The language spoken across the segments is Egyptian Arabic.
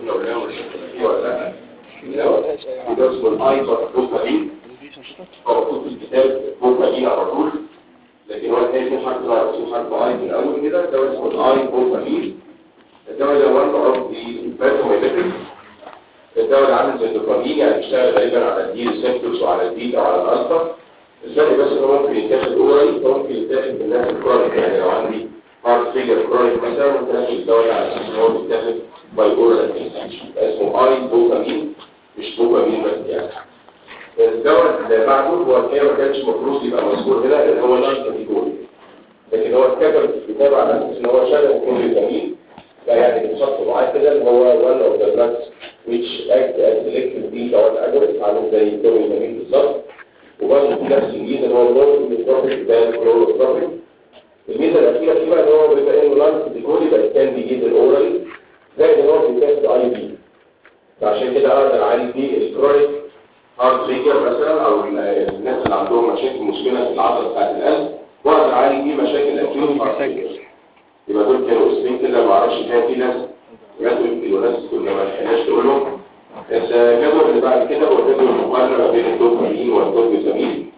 لو لو فيه ولا لا لو ده اسمه الايبر دوبامين هو مكتوب في الكتاب دوبامين على طول لكن هو الحقيقه في حرف لا في حرف اي في الاول كده ده اسمه الاي دوبامين الدواء ده وان اوف دي باتوميميتريك الدواء ده عامل زي الدوبامين يعني بيشتغل غالبا على الدي ريسبتورز وعلى البيتا وعلى الالفا الفرق بس انه ممكن يتاخد اورالي ممكن يتاخد في الناس الكرونيك يعني لو عندي هارت فيجر كرونيك مثلا ممكن اخد الدواء ده على اساس ان هو بيتاخد باي اورال اسمه اي دوبامين مش دوبامين بس يعني الدواء اللي بعده هو الحقيقه ما كانش المفروض يبقى مذكور هنا لان هو نون كاتيجوري لكن هو اتكتب في الكتاب على اساس ان هو شبه كلوفيتامين فيعني بيتحط معاه كده اللي هو one of the drugs which act as selective beta 1 agonist عامل زي الكلوفيتامين بالظبط وبرضه في نفس الميزه اللي هو الكلوفيتامين ده الكلوفيتامين الميزه الاخيره فيه بقى ان هو بما انه نون كاتيجوري بقى كان بيجيب الاورالي زائد ان هو بيتاخد اي بي فعشان كده اقدر اعالج بيه الكرونيك هارت فيجر مثلا او الناس اللي عندهم مشاكل مشكله في العضله بتاعت القلب واقدر اعالج بيه مشاكل اكيوت هارت فيجر يبقى دول كانوا اسمين كده ما اعرفش كان في ناس ماتوا يمكن وناس كنا ما لحقناش نقول لهم الجدول اللي بعد كده هو جدول المقارنه ما بين الدوبامين والدوبامين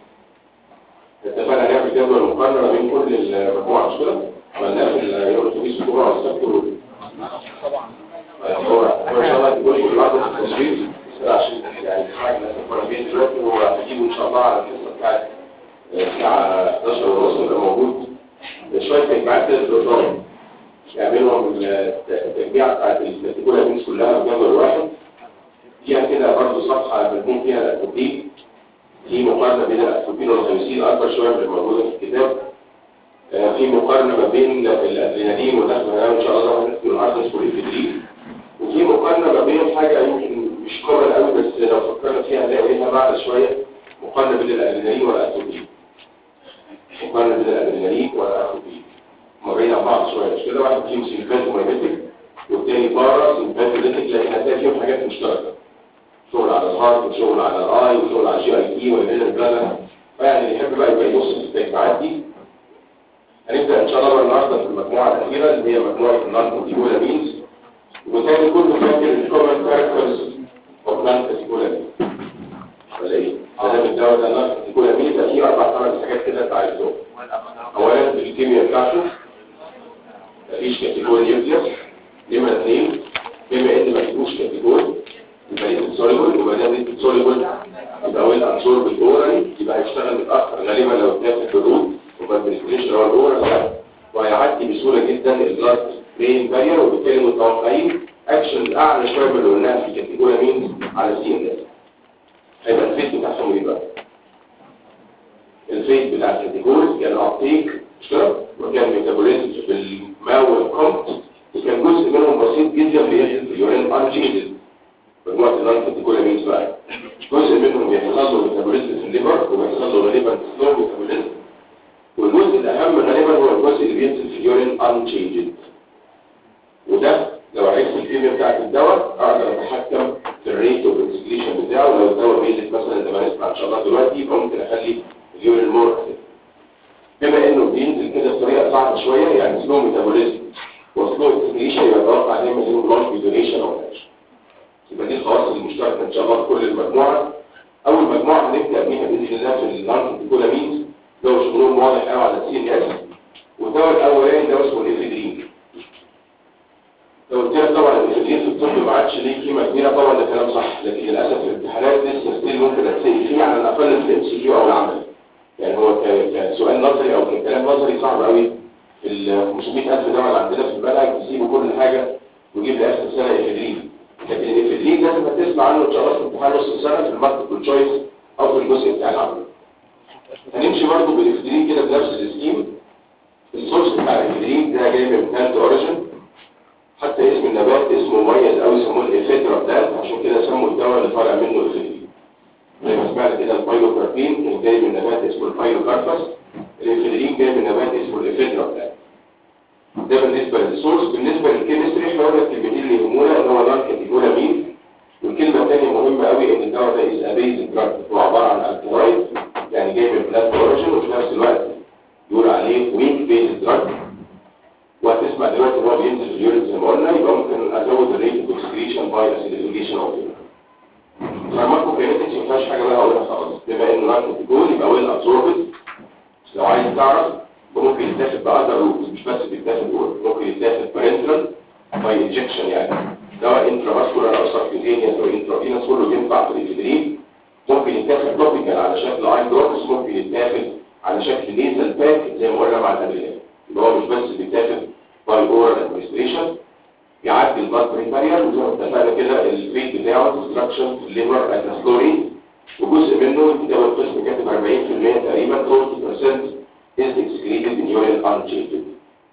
اتفقنا نعمل جدول مقارنه ما بين كل المجموعه مش كده؟ عملناه في اليوم الخميس الجمعه والسبت طبعا هو هو ان شاء الله يقول لي بعض التصوير عشان يعني حاجه نتفرج بيه دلوقتي هو هجيبه ان شاء الله على القصه بتاعت الساعه 11 ونص يبقى موجود شويه تجميعات كده بالظبط يعملهم التجميع بتاعت الكاتيجوريز كلها في جدول واحد فيها كده برضه صفحه بيكون فيها الاتروبين في مقارنه بين الاتروبين والخمسين اكبر شويه من الموجوده في الكتاب في مقارنه ما بين الادرينالين ودخلنا ان شاء الله هنذكر الارتس والافيدرين وفي مقارنه ما بين حاجه يمكن مش كومن قوي بس لو فكرنا فيها هنلاقي ليها بعد شويه مقارنه بين الادرينالين والاتروبين مقارنه بين الادرينالين والاتروبين هما بعيد عن بعض شويه مش كده واحد فيهم سيمباتومايمتيك والتاني بارا سيمباتوليتيك لكن هتلاقي فيهم حاجات مشتركه شغل على الهارت وشغل على الاي وشغل على الجي اي تي والفيجن بلازا فيعني اللي يحب بقى يبقى يبص في التجمعات دي هنبدا ان شاء الله النهارده في المجموعه الاخيره اللي هي مجموعه النون كونتيجولامينز وتاني كله فاكر الكومن كاركترز اوف نون كونتيجولامين ولا ايه؟ ما دام الدواء ده نون كونتيجولامين يبقى فيه اربع خمس حاجات كده انت عايزهم اولا في الكيمياء بتاعته مفيش كاتيجوري نيوكليوس نمره اثنين بما ان ما فيهوش كاتيجوري يبقى ليه سوليبل وما دام ليه سوليبل يبقى ويل ابسورب اورالي يبقى هيشتغل متاخر غالبا لو اتاخد بالرود وما بنستريش هو الاورال وهيعدي بسهوله جدا البلاد برين بارير وبالتالي متوقعين اكشن اعلى شويه من اللي قلناها في كاتيجوري مين على السي ان اس هيبقى الفيت بتاعهم ايه بقى؟ الفيت بتاع الكاتيجوري كان ابتيك شرب وكان ميتابوليزم بالماء والكمت وكان جزء منهم بسيط جدا بينزل في اليورين انجينيد مجموعه النون كاتيجوري مين بقى؟ جزء منهم بيحصل له ميتابوليزم في الليفر وبيحصل له غالبا سلو ميتابوليزم والجزء الأهم غالبا هو الجزء اللي بينزل في اليورين unchanged وده لو عرفت الكيمياء بتاعت الدواء اقدر اتحكم في الريت اوف اكسكريشن بتاعه لو الدواء بيزيد مثلا زي ما هنسمع ان شاء الله دلوقتي يبقى ممكن اخلي اليورين مور بما انه بينزل كده بطريقه صعبه شويه يعني سلو ميتابوليزم وسلو اكسكريشن يبقى اتوقع عليه مليون لونج دونيشن او اكشن يبقى دي الخواص المشتركه ان شاء الله في كل المجموعه اول مجموعه هنبدا بيها باذن الله في النون كولامينز ده شغلهم واضح قوي على السي ان اس والدواء الاولاني ده اسمه الافيدرين لو قلت لك طبعا الافيدرين في الطب ما عادش ليه قيمه كبيره طبعا ده كلام صح لكن للاسف في الامتحانات لسه ستيل ممكن اتسال فيه على الاقل في الام سي كيو او العمل يعني هو كسؤال نظري او كلام نظري صعب قوي في ال 500000 دواء اللي عندنا في المنهج تسيبوا كل حاجه ويجيب لي اخر سنه افيدرين لكن الافيدرين لازم تسمع عنه ان شاء الله في امتحان نص السنه في المالتيبل تشويس او في الجزء بتاع العمل هنمشي برضه بالإفدرين كده بنفس الاسكيم السورس بتاع الإفدرين ده جاي من بلانت اوريجن حتى اسم النبات اسمه مميز قوي يسموه الإفيدرا بلانت عشان كده سموا الدواء اللي طالع منه الإفدرين زي ما سمعنا كده البايلوكاربين كان جاي من نبات اسمه البايلوكاربس الإفدرين جاي من نبات اسمه الإفيدرا بلانت ده بالنسبة للسورس بالنسبة للكيمستري احنا قلنا الكلمتين اللي يهمونا ان هو نون كاتيجولامين والكلمة الثانية مهمة قوي ان الدواء ده از ابيزنج دراج هو عبارة عن الكلورايد يعني جاي من بلاد اوريجن وفي نفس الوقت يقول عليه ويك بيز دراج وهتسمع دلوقتي ان هو بينزل في اليورين زي ما قلنا يبقى ممكن ازود الريت اوف اكسكريشن باي اسيديفيكيشن او كده فارماكوكينيتكس ما فيهاش حاجه بقى هقولها خالص بما انه نون كاتيجوري يبقى ويل ابزوربد لو عايز تعرف ممكن يتاخد باذر روتس مش بس بيتاخد اورال ممكن يتاخد بارنترال باي انجكشن يعني سواء انترافاسكولار او سبكيوتينيوس او انترافينوس كله ينفع في الانفدرين ممكن يتاخد توبيكال على شكل اي دروبس ممكن يتاخد على شكل نيزل باك زي ما قلنا مع الادرينال يبقى هو مش بس بيتاخد باي اورال ادمنستريشن يعدي البلاد برين بارير وزي ما اتفقنا كده الريت بتاعه ديستراكشن في الليفر اتاسلوري وجزء منه الكتاب القسم كاتب 40% تقريبا 40% is excreted in urine untreated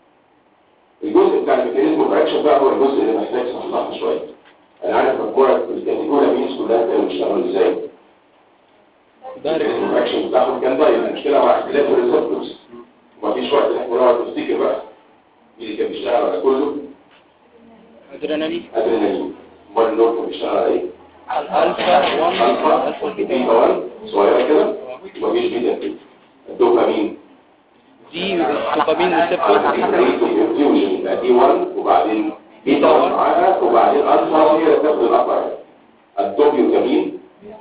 الجزء بتاع الميكانيزم اوف اكشن بقى هو الجزء اللي محتاج تصحح شويه انا عارف مجموعه الكاتيجوري مينز كلها كانوا بيشتغلوا ازاي الميكانيزم اوف اكشن بتاعهم كان دايركت المشكله مع اختلاف الريسبتورز ومفيش وقت ان احنا نقعد نفتكر بقى مين اللي كان بيشتغل على كله ادرينالين ادرينالين امال النور كان بيشتغل على ايه؟ الفا 1 الفا الفا بيتا 1 صغيره كده ومفيش بيتا 2 الدوبامين دي دوبامين ريسبتور انفيوجن يبقى دي 1 وبعدين بيتا 1 معاها وبعدين الفا هي اللي بتاخد الابر الدوبيوتامين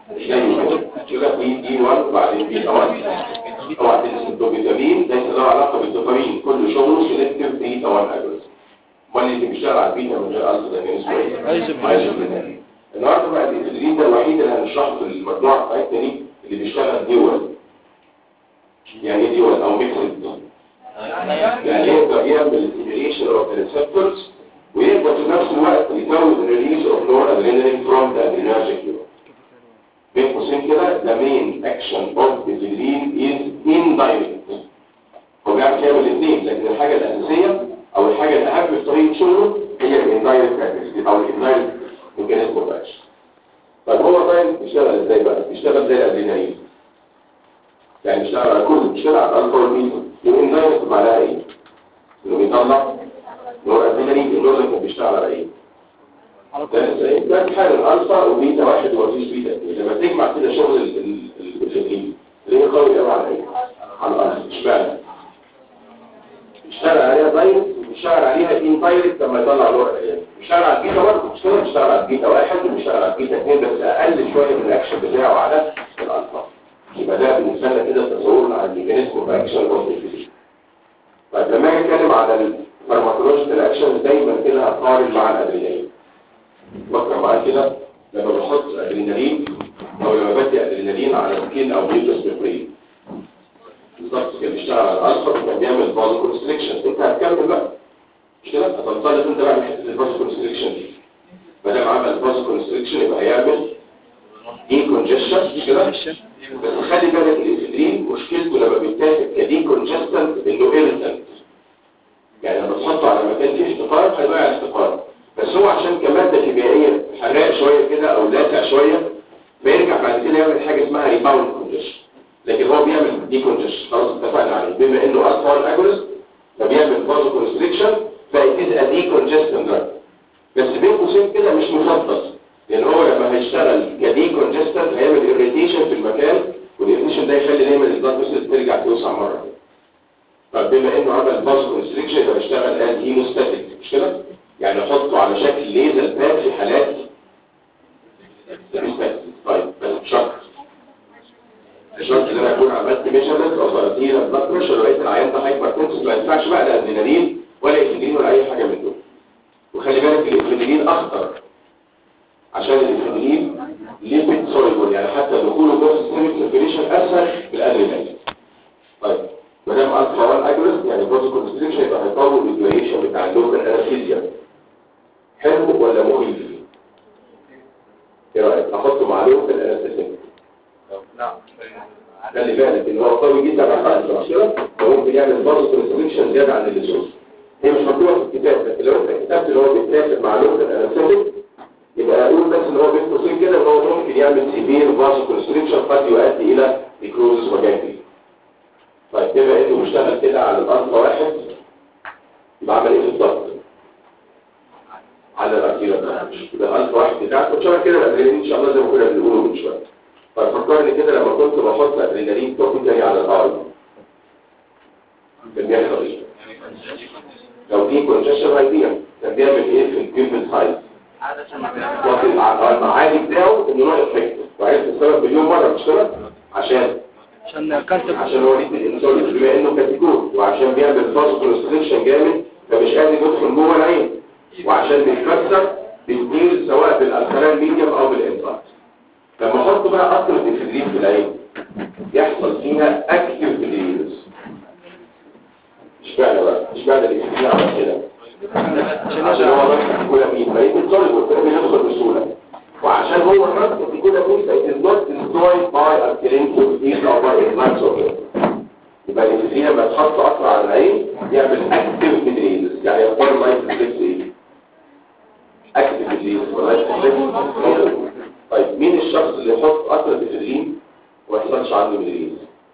كده في دي 1 وبعدين بيتا 1 طبعا تنسى الدوبيوتامين ده له علاقه بالدوبامين كل شغله سيلكتيف بيتا 1 اجونست امال اللي بيشتغل على البيتا من غير الفا ده كان اسمه ايه؟ ايزوبرين. ايزوبرين. النهارده بقى الانسولين ده الوحيد اللي هنشرحه في المجموعه بتاعتنا دي اللي بيشتغل ديول يعني ايه ديول او ميكسد يعني يقدر يعمل stimulation of the receptors ويقدر في نفس الوقت يزود release of noradrenaline from the adrenergic neuron. بين قوسين كده the main action of the adrenaline is indirect. هو بيعرف يعمل الاثنين لكن الحاجة الأساسية أو الحاجة الأهم في طريقة شغله هي الاندايركت activity أو الاندايركت ميكانيزم اوف اكشن. طيب هو دايركت بيشتغل ازاي بقى؟ بيشتغل زي الادرينالين. يعني بيشتغل على كل بيشتغل على الالفا والبيتا والاندايركت معناها ايه؟ انه بيطلع نور ادرينالين النور ده كان بيشتغل على ايه؟ ده ازاي؟ ده في حاله الالفا وبيتا واحد ومفيش بيتا اثنين لما تجمع كده شغل ال- ال- ال- الاثنين ليه قوي قوي على ايه؟ على الالفا اشمعنى؟ بيشتغل عليها دايركت وبيشتغل عليها اندايركت لما يطلع نور ادرينالين بيشتغل على البيتا برضه مش كده بيشتغل على البيتا واحد وبيشتغل على البيتا اثنين بس اقل شويه من الاكشن بتاعه على الالفا يبقى ده بالنسبه لنا كده تصور عن الميكانيزم اوف اكشن اوف الفيزيك طيب لما اجي اتكلم على الفارماكولوجيكال اكشن دايما كده هقارن مع الادرينالين فكر معايا كده لما بحط ادرينالين او لما بدي ادرينالين على سكين او ميوكس ميمبرين بالظبط كان بيشتغل على الالفا وكان بيعمل فازو كونستريكشن انت هتكمل بقى مش كده هتنطلق انت بقى من حته الفازو كونستريكشن دي ما دام عمل فازو كونستريكشن يبقى هيعمل دي كونجشن مش كده بس خلي بالك الانسولين مشكلته لما بيتاخد كدي كونجستنت انه ايريتنت يعني لما تحطه على مكان فيه احتقان هيضيع الاحتقان بس هو عشان كماده كيميائيه حراق شويه كده او لاسع شويه فيرجع بعد كده يعمل حاجه اسمها ريباوند كونجشن لكن هو بيعمل دي كونجشن خلاص اتفقنا عليه بما انه الفا اجونست فبيعمل فازو كونستريكشن فايتيز ادي كونجستن دراج بس بين قوسين كده مش مفضل لان هو لما هيشتغل كدي كونجستن هيعمل اريتيشن في المكان والاريتيشن ده يخلي دايما البلاد فيسل ترجع توسع مره طب بما انه عمل باز كونستريكشن يبقى بيشتغل از هيموستاتيك مش كده يعني احطه على شكل ليزر باد في حالات هيموستاتيك طيب بس بشرط الشرط ان انا اكون عملت ميجرمنت او تقدير البلاد بريشر لقيت العيان ده هايبر تنسس ما ينفعش بقى لا ادرينالين ولا افيدرين ولا اي حاجه من دول وخلي بالك الافيدرين اخطر عشان الانسولين ليبيد سوليبل يعني حتى دخوله جوه السيستميك سيركيليشن اسهل بالادرينالين طيب ما دام الفا 1 اجريس يعني بروتو كونستريكشن يبقى هيطول الديوريشن بتاع اللوكال انستيزيا حلو ولا مخيف؟ ايه رايك؟ احطه مع لوكال انستيزيا خلي بالك ان هو قوي جدا على الانستيزيا وممكن يعمل بروتو كونستريكشن زياده عن اللزوم هي مش مكتوبه في الكتاب لكن لو انت كتبت اللي هو بيتناسب مع لوكال انستيزيا يبقى اقول بس ان هو بين قوسين كده ان هو ممكن يعمل سيفير فازو كونستريكشن قد يؤدي الى نيكروزس وجانجري طيب بما انه بيشتغل كده على الالفا واحد يبقى عمل ايه بالظبط على الارتيريا بتاعته يبقى الالفا واحد بتاعته شبه كده الادرينالين ان شاء الله زي ما كنا بنقوله من شويه ففكرني كده لما كنت بحط ادرينالين توبيكالي على الاي كان بيحصل ايه لو في كونجكشن هيضيع كان بيعمل ايه في البيبل سايز واخد على المعادي بتاعه انه نوع افكت وعرفت السبب مليون مره مش كده عشان عشان كانت عشان هو ليد الانسولين بما انه كاتيكول وعشان بيعمل فاز كونستريكشن جامد فمش قادر يدخل جوه العين وعشان بيتكسر بيدير سواء بالالكالين ميديوم او بالانزيم لما احط بقى قطره الفيدرين في العين يحصل فيها اكتيف فيدرينز اشمعنى بقى اشمعنى الفيدرين عمل كده عشان هو بس كولامين فايت الطالب والكولامين يدخل بسهوله وعشان هو الرد في كده مين it is not destroyed by alkaline protein or by enzymes of it يبقى الانسولين لما تحط قطره على العين يعمل اكتيف فيدرينز يعني يختار لايف ريفلكس ايه اكتيف فيدرينز ولايف ريفلكس طيب مين الشخص اللي يحط قطره الفيدرين وما يحصلش عنده فيدرينز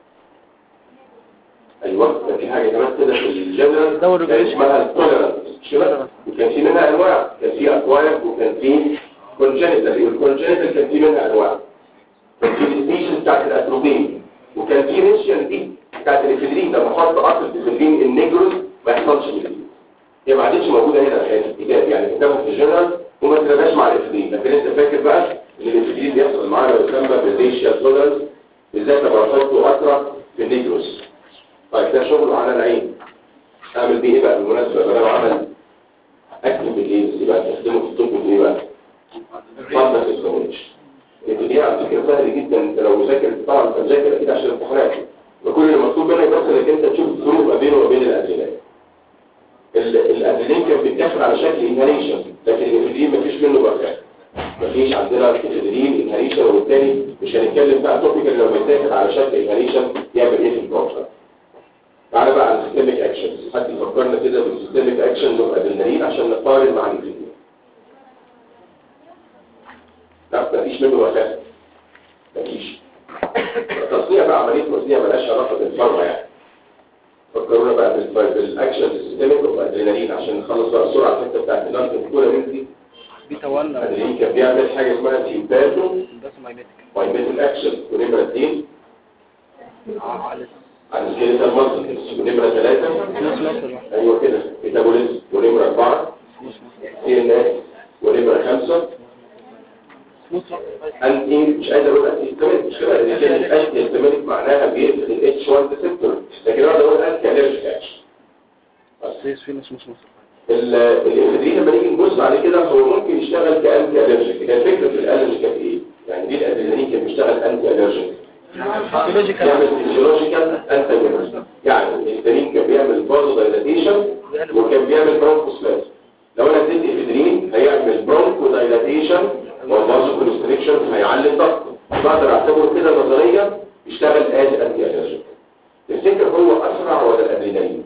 ايوه كان في حاجه كمان كده في الجنرال دور كان اسمها التوليرانس مش كده وكان في منها انواع كان في اكواير وكان في كونجنتال الكونجنتال كان في منها انواع كان في السبيشيز بتاعت الاتروبين وكان في ريشيال دي بتاعت الافيدرين لما احط قطره الافيدرين النيجروس ما يحصلش فيدرين هي ما عادتش موجوده هنا في الكتاب يعني كتابه في الجنرال وما ترجعش مع الافيدرين لكن انت فاكر بقى ان الافيدرين بيحصل معاه ما يسمى بالريشيال تولرنس بالذات لما احط قطره في النيجروس طيب ده شغله على العين اعمل بيه ايه بقى بالمناسبه لما انا عمل اكتب بالايه يبقى تستخدمه في الطب بايه بقى فاضل اكسبونيش دي على فكره سهل جدا انت لو مذاكر طبعا انت مذاكر اكيد عشان الامتحانات وكل اللي مطلوب منك بس انك انت تشوف الفروق ما بينه وبين الادرينال الادرينال كان بيتاخد على شكل انهاليشن لكن الافيدرين مفيش منه بقى مفيش عندنا الافيدرين انهاليشن وبالتالي مش هنتكلم بقى توبيكال لو بيتاخد على شكل انهاليشن يعمل ايه في البروجكت تعالى بقى على السيستميك اكشنز حد يفكرنا كده بالسيستميك اكشن اوف ادرينالين عشان نقارن مع الفيديو لا مفيش منه وفاه مفيش تصنيع بقى عمليه تصنيع مالهاش علاقه بالفارما يعني فكرونا بقى بال- بالاكشن السيستميك اوف ادرينالين عشان نخلص بقى بسرعه الحته بتاعت النار الكوره دي بيتولى ادرينالين كان بيعمل حاجه اسمها سيمباتو بس مايمتك وايميتال اكشن ونمره 2 على على السكيلتال ماسل ونمره 3 نص مصر ايوه كده ميتابوليزم ونمره 4 سي ان اس ونمره 5 انتي مش عايز اقول انتي هيستامينيك مش كده لان كلمه انتي هيستامينيك معناها بيقفل الاتش 1 ريسبتور لكن انا بقول انتي الرجيك اكشن سيس في نص نص مصر الافيدرين لما نيجي نبص على كده هو ممكن يشتغل كانتي الرجيك هي الفكره في الالرجيك كانت ايه؟ يعني ليه الادرينالين كان بيشتغل انتي الرجيك؟ فيزيولوجيكال بيعمل فيزيولوجيكال انتاجونست يعني الافيدرين كان بيعمل فازو دايلاتيشن وكان بيعمل برونكوسباز لو انا اديت افيدرين هيعمل برونكو دايلاتيشن وفازو كونستريكشن هيعلي الضغط بقدر اعتبره كده نظريا يشتغل از انتي الرجيك تفتكر هو اسرع ولا الادرينالين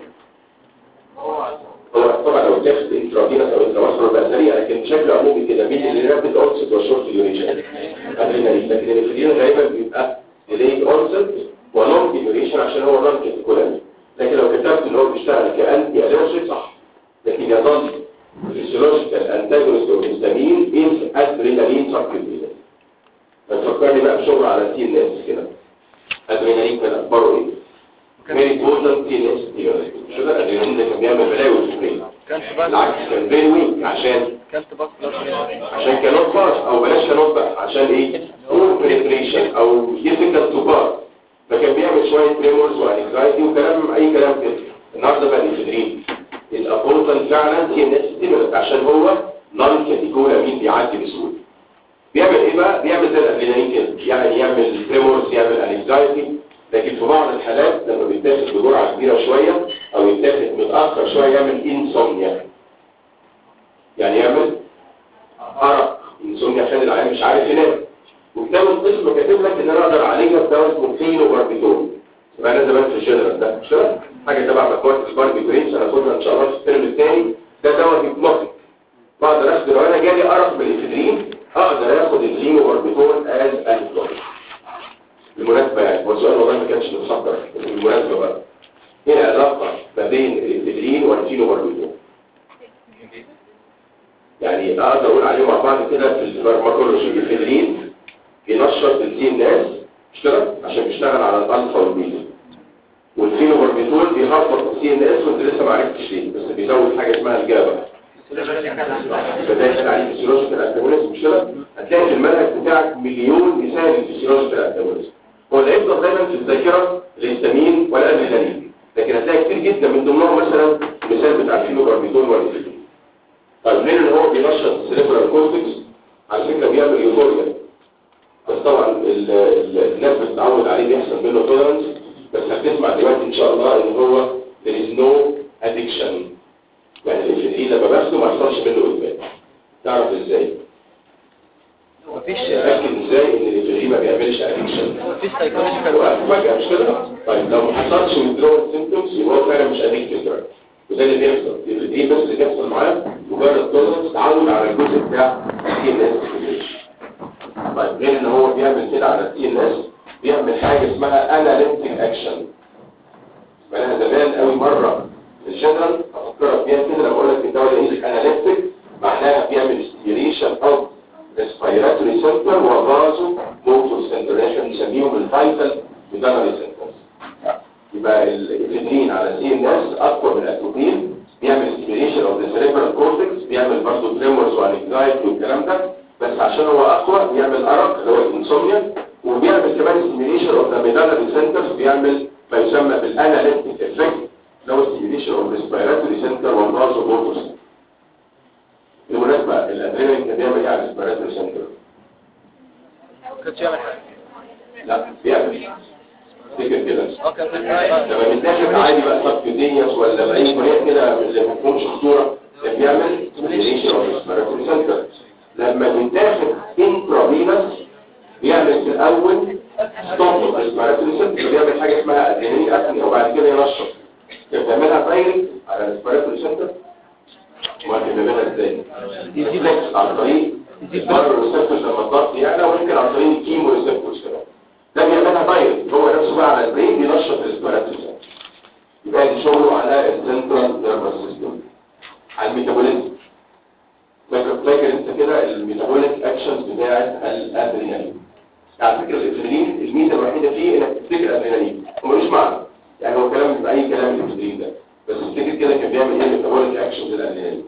هو طبعا لو اتاخد انترافينوس او انترافاسكولار بقى سريع لكن بشكل عمومي كده مين اللي رابد اونست وشورت ديوريشن ادرينالين لكن الافيدرين غالبا بيبقى ديلي اونست ولونج ديوريشن عشان هو نون كيتيكولامي لكن لو كتبت ان هو بيشتغل كانتي الرجيك صح لكن يظل physiological antagonist of histamine is adrenaline subcutaneous فتفكرني بقى بشغل على سي ان اس كده ادرينالين كان اخباره ايه؟ فيري بوتنت سي ان اس مش كده الادرينالين ده كان بيعمل بلاوي في البرين كانت بس بالعكس كان فيري ويك عشان كانت بس عشان كانوت باس او بلاش كانوت بقى عشان ايه؟ اور بريبريشن او difficult to pass فكان بيعمل شويه تريمورز وانكزايتي وكلام اي كلام كده النهارده بقى الافيدرين الابورتال فعلا سي ان اس ستيمولنت عشان هو نون كاتيكولامين بيعدي بسهوله بيعمل ايه بقى بيعمل زي الادرينالين كده يعني يعمل تريمورز يعمل انكزايتي لكن في بعض الحالات لما بيتاخد بجرعه كبيره شويه او يتاخد متاخر شويه يعمل انسومنيا يعني يعمل ارق انسومنيا عشان العيان مش عارف ينام وكتاب القسم كاتب لك ان انا اقدر اعالجها بدواء اسمه فينوباربيتول يبقى انا زمان في الجنرال ده مش كده حاجه تبع مجموعه الباربيتولين هناخدها ان شاء الله في الترم الثاني ده دواء هيبنوتيك بقدر اخد لو انا جالي ارق بالافيدرين اقدر اخد الفينوباربيتول از انتوتيك بالمناسبه يعني هو السؤال والله ما كانش متحضر بس بالمناسبه بقى ايه العلاقه ما بين الافيدرين والفينوباربيتول يعني اقدر اقول عليه مع بعض كده في الفارماكولوجي الافيدرين بينشط السي ان اس مش كده عشان بيشتغل على الالفا والبيتا والفينوباربيتول بيهبط السي ان اس وانت لسه ما عرفتش ليه بس بيزود حاجه اسمها الجابا فده كده عليه فيسيولوجيكال انتاجونيزم مش كده هتلاقي في المنهج بتاعك مليون مثال للفيسيولوجيكال انتاجونيزم هو اللي هيفضل دايما في الذاكره الهستامين والادرينالين لكن هتلاقي كتير جدا من ضمنهم مثلا مثال بتاع الفينوباربيتول والإفيدين طيب غير ان هو بينشط السيريبرال كورتكس على فكره بيعمل يوفوريا بس طبعا ال- ال- الناس بتتعود عليه بيحصل منه تولرنس بس هتسمع دلوقتي ان شاء الله ان هو there is no addiction يعني الانفلين لما باخده ما يحصلش منه ادمان تعرف ازاي مفيش تتاكد ازاي ان الانفلين ما بيعملش ادكشن مفيش سايكولوجيكال فجأة مش كده طيب لو ما حصلش withdrawal symptoms يبقى هو فعلا مش addicted drug وده اللي بيحصل الانفلين بس اللي بيحصل معاه مجرد tolerance تعود على الجزء بتاع السي ان اس طيب غير ان هو بيعمل كده على السي ان اس بيعمل حاجه اسمها اناليتيك اكشن معناها زمان قوي مره في الجنرال افكرك بيها كده لما اقول لك الدواء الانجليزي اناليتيك معناها بيعمل ستيميوليشن اوف ريسبيراتوري سنتر وفازو موتور سنتر احنا بنسميهم الفايتال ميدانري سنترز يبقى الافيدرين على سي ان اس اقوى من الاتروبين بيعمل ستيميوليشن اوف ذا سيريبرال كورتكس بيعمل برضه تريمورز وانكزايتي والكلام ده بس عشان هو اقوى بيعمل ارق اللي هو الانسوميا وبيعمل كمان ستيميوليشن اوف ذا ميدانري سنترز بيعمل ما يسمى بالاناليتيك افكت اللي هو ستيميوليشن اوف ريسبيراتوري سنتر والفازو موتور سنتر بالمناسبة الادرينالين كان بيعمل ايه على الريسبيراتوري سنتر؟ كانش يعمل حاجه لا بيعمل تفتكر كده اه كان بيعمل- لما بيتاخد عادي بقى سبكيوتينيوس ولا باي طريقه كده اللي ما تكونش خطوره كان بيعمل ستيميوليشن اوف ريسبيراتوري سنتر لما بيتاخد انترافينوس بيعمل في الاول ستوب ريسبيراتوري سنتر بيعمل حاجه اسمها ادرينالين ابني وبعد كده ينشط كان بيعملها دايركت على الريسبيراتوري سنتر وكان بيعملها ازاي؟ يزيد عن طريق بره الريسبتورز لما الضغط يعلى وممكن عن طريق الكيمو ريسبتورز كمان ده بيعملها دايركت هو نفسه بقى على البرين بينشط الريسبيراتوري سنتر يبقى دي شغله على السنترال نيرفس سيستم على الميتابوليزم فاكر فاكر انت كده الميتابوليك اكشنز بتاعت الادرينالين على فكره الادرينالين الميزه الوحيده فيه انك تفتكر ادرينالين وملوش معنى يعني هو كلام بيبقى اي كلام الادرينالين ده بس افتكر كده كان بيعمل ايه الميتابوليك اكشنز الادرينالين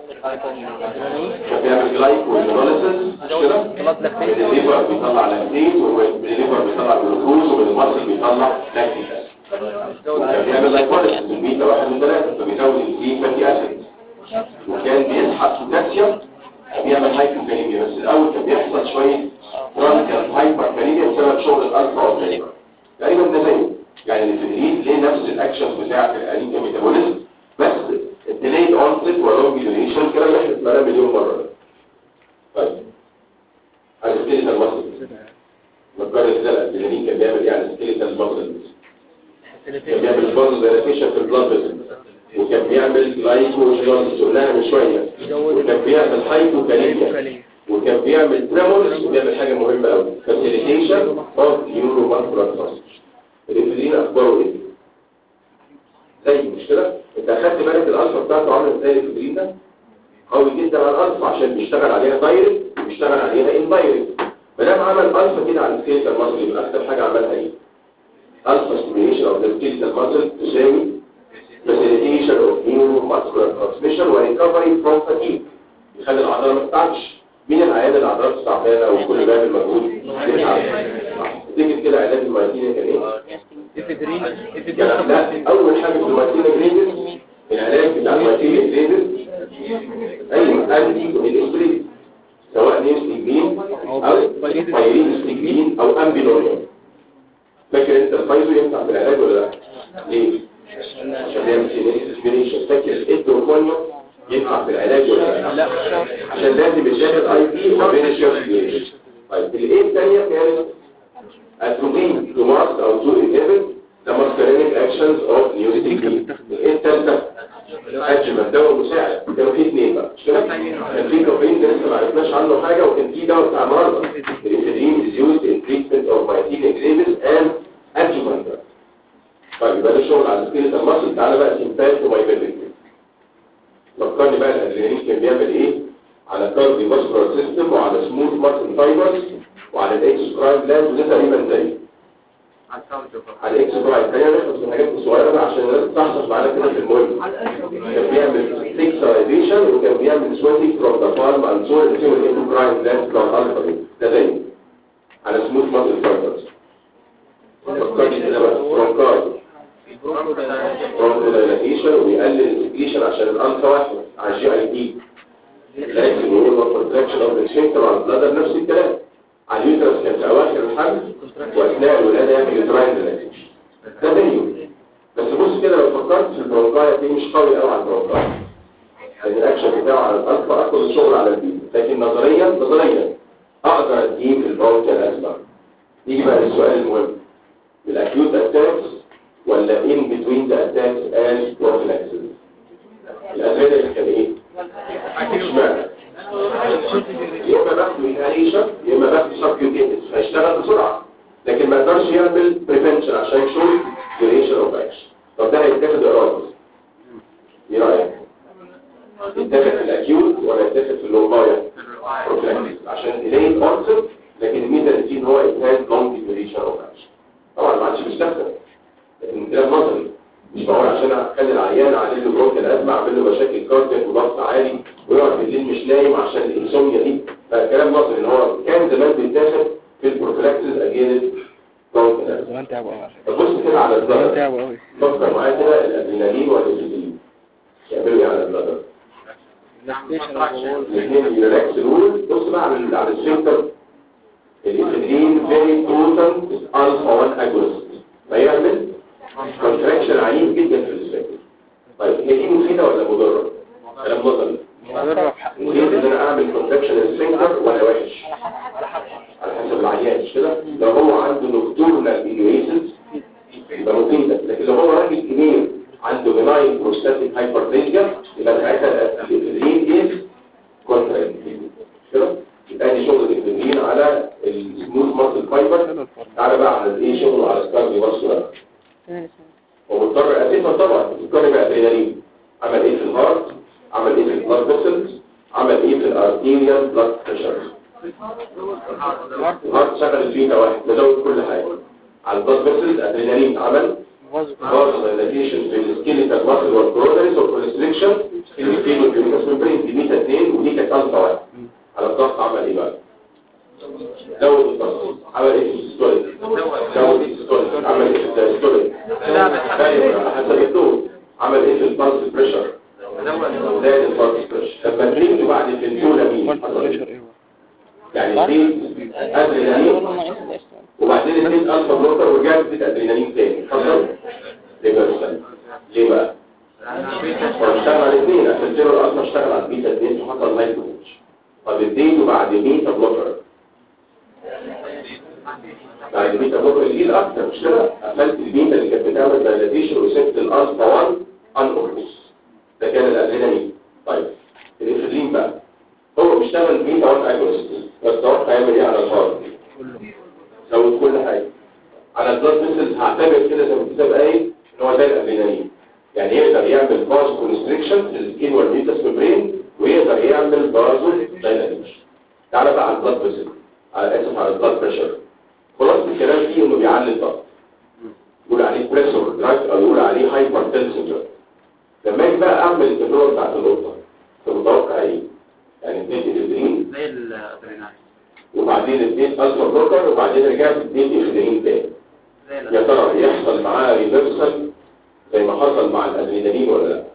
كان بيعمل جلايكوجينوليسيس مش كده بلاد من لاكتيت الليفر بيطلع لاكتيت ومن الليفر بيطلع جلوكوز ومن المصل بيطلع لاكتيك وكان بيعمل لايكوليسيس البيتا واحد من ثلاثة فبيزود الفي فاتي اسيد وكان بيسحب بوتاسيوم بيعمل هايبوكاليميا بس الاول كان بيحصل شويه رانكال هايبركاليميا بسبب شغل الالفا والبيتا تقريبا ده زيه يعني الفيدرين ليه نفس الاكشنز بتاعت الانيميا ميتابوليزم بس الديليد اونست ولونج ديوريشن الكلام اللي احنا سمعناه مليون مره ده طيب على السكيلتال ماسل مقارنة كده الادرينالين كان بيعمل ايه على السكيلتال ماسل كان بيعمل برضه دايلاتيشن في البلاد فيسل وكان بيعمل جلايكوجينوليسيس قلناها من شويه وكان بيعمل هايبوكاليميا وكان بيعمل تريمورز وبيعمل حاجه مهمه قوي فاسيليتيشن اوف نيورو ماسكولار فاسل الانفلين اخباره ايه زي مش كده انت اخدت بالك الالفا بتاعته عامله ازاي الانفلين ده قوي جدا على الالفا عشان بيشتغل عليها دايركت وبيشتغل عليها اندايركت ما دام عمل الفا كده على السكيلتال ماسل يبقى اكتر حاجه عملها ايه الفا ستيميوليشن اوف ذا سكيلتال ماسل تساوي facilitation of neuromuscular transmission وريكفري from fatigue يخلي العضله ما تتعبش مين العيان اللي عضلاته تعبانه وكل بيعمل مجهود يتعب تيجي كده علاج المايتينيا كان ايه؟ افيدرين افيدرين كان لا اول حاجه في المايتينيا جريدز العلاج بتاع المايتينيا جريدز ايوه انتي الاسبرين سواء نيستيجمين او بايريستيجمين او امبيلوريوم فاكر انت الفايزو ينفع في العلاج ولا لا؟ ليه؟ عشان يعمل سينيسيس فاكر الادروكونيوم ينفع في العلاج ولا لا؟ لا عشان لازم يتاخد اي بي وبين الشيرس طيب الايه الثانيه كانت اتروبين تو مارس او تو انهبت ذا ماسكرينيك اكشنز اوف نيوستيكين الايه الثالثه ادجمنت دواء مساعد كانوا في اثنين بقى مش كده كان في كافيين ده لسه ما عرفناش عنه حاجه وكان في دواء بتاع مرضى الانسولين is used in treatment of myasthenia gravis and adjuvant طيب يبقى ده شغل على السكيلتال ماسل تعالى بقى سيمبات ومايبيليتي فكرني بقى الادرينالين كان بيعمل ايه على كارديو فاسكولار سيستم وعلى سموث ماسل فايبرز وعلى الاكسكرايب لاند وده تقريبا زيه على اكس برايم خلينا ناخد في الحاجات الصغيره بقى عشان الناس تحصل معانا كده في المهم كان بيعمل فيكسايزيشن وكان بيعمل سويتنج فروم ذا بالم اند سول اللي فيه الاندوكراين جلاند بتاع الالفا ده تاني على سموث ماسل فايبرز فكرني كده بقى برونكاي برونكو دايلاتيشن ويقلل السكريشن عشان الالفا واحد على الجي اي دي لكن يقول كونتراكشن اوف السفنكتر على البلادر نفس الكلام على اليوترس كان في اواخر الحمل واثناء الولاده يعمل يوتراين ريلاكسيشن ده فيديو بس بص كده لو فكرت في البرونكاية دي مش قوي قوي على البرونكاية لان الاكشن بتاعه على الالفا اكل الشغل على البي لكن نظريا نظريا اقدر اديه في البرونكيال ازمه يجي بقى السؤال المهم الاكيوت اتاكس ولا ان بتوين ذا اتاكس اند بروفيلاكسيس الادويه اللي كان ايه اشمعنى يا اما باخده انهاليشن يا اما باخده سبكيوتيتس هيشتغل بسرعه لكن ما يقدرش يعمل بريفنشن عشان يشوف ديوريشن اوف اكشن طب ده هيتاخد ارادي ايه رايك يتاخد في الاكيوت ولا يتاخد في الوقايه بروفيلاكسيس عشان ديلي اونست لكن الميزه اللي فيه ان هو يتهاز لونج ديوريشن اوف اكشن طبعا ما عادش بيستخدم لكن كلام نظري مش بقول عشان اخلي العيان اعمل له بروك الازمه اعمل له مشاكل كاردياك وضغط عالي ويقعد بالليل مش نايم عشان الانسوميا دي فكلام نظري ان هو كان زمان بيتاخد في البروفيلاكسيس اجينست بروك الازمه زمان تعبوا قوي فبص كده على زمان البلد تعبوا قوي فكر معايا كده الادرينالين والانسولين يعملوا ايه على البلد الاثنين يريلاكس رول بص بقى على ال- على السنتر الانسولين فيري بوتنت الفا 1 اجونست فيعمل كونتراكشن عنيف جدا في السبيكتر طيب هي دي مفيدة ولا مضرة؟ كلام نظري مضرة في حق مفيد ان انا اعمل كونتراكشن السبيكتر ولا وحش؟ على حسب العيان مش كده؟ لو هو عنده نوكتورنال انيويسز يبقى مفيدة لكن لو هو راجل كبير عنده بناين بروستاتيك هايبرتنشن يبقى ساعتها الافرين از كونتراكتيف كده؟ يبقى دي شغل الافرين على السموث ماسل فايبر تعالى بقى على الايه شغله على الكارديو فاسكولار ومضطر اساسا طبعا الكاري بقى ادرينالين عمل ايه في الهارت عمل ايه في البلاد فيسلز عمل ايه في الارتيريال بلاد بريشر الهارت شغل الفيتا واحد تزود كل حاجه على البلاد فيسلز ادرينالين عمل فاز دايلاتيشن في السكيليتال ماسل والكرونريز والكونستريكشن في الفين والبيوكاس ممبرين دي ميتا 2 ودي كانت الفا واحد على الضغط عمل ايه بقى زود الضغط عمل ايه في الستوريج زود الستوريج عمل ايه في الستوريج ايوه على حسب الدور عمل ايه في البلس بريشر زاد البلس بريشر لما تريد بعد الفنتولامين حصل إيه؟ يعني دي ادرينالين وبعدين اديت الفا بلوكر ورجعت اديت ادرينالين تاني حصل ريفرسال ليه بقى؟ هو اشتغل على الاثنين عشان الزيرو الالفا اشتغل على البيتا 2 فحصل هايبوتنش طب اديته بعد بيتا بلوكر بعد بيتا بلوكر الجيل اكتر مش كده قفلت البيتا اللي كانت بتعمل دايلاتيشن وسبت الالفا 1 ان اوربس ده كان الادرينالين طيب الانسولين بقى هو بيشتغل بيتا 1 اجونست بس ده هيعمل ايه على الهارت زود كل حاجه على البلاد فيسلز هعتبر كده زي ما كتب قايل ان هو ده الادرينالين يعني يقدر يعمل باز كونستريكشن في السكين والميتاس ميمبرين ويقدر يعمل بازو دايناميكس تعالى بقى على البلاد فيسل على اسف على البلاد بريشر خلاص الكلام فيه انه بيعلي الضغط يقول عليه بريسور دراج او يقول عليه هايبر تنسيف لما اجي بقى اعمل التجربه بتاعت القطه انت متوقع ايه؟ يعني اديت الادرين زي الادرينالين وبعدين اديت الفا بلوكر وبعدين رجعت اديت الادرين تاني زي يا الادرينالين ترى يحصل معاه ريفرسال زي ما حصل مع الادرينالين ولا لا؟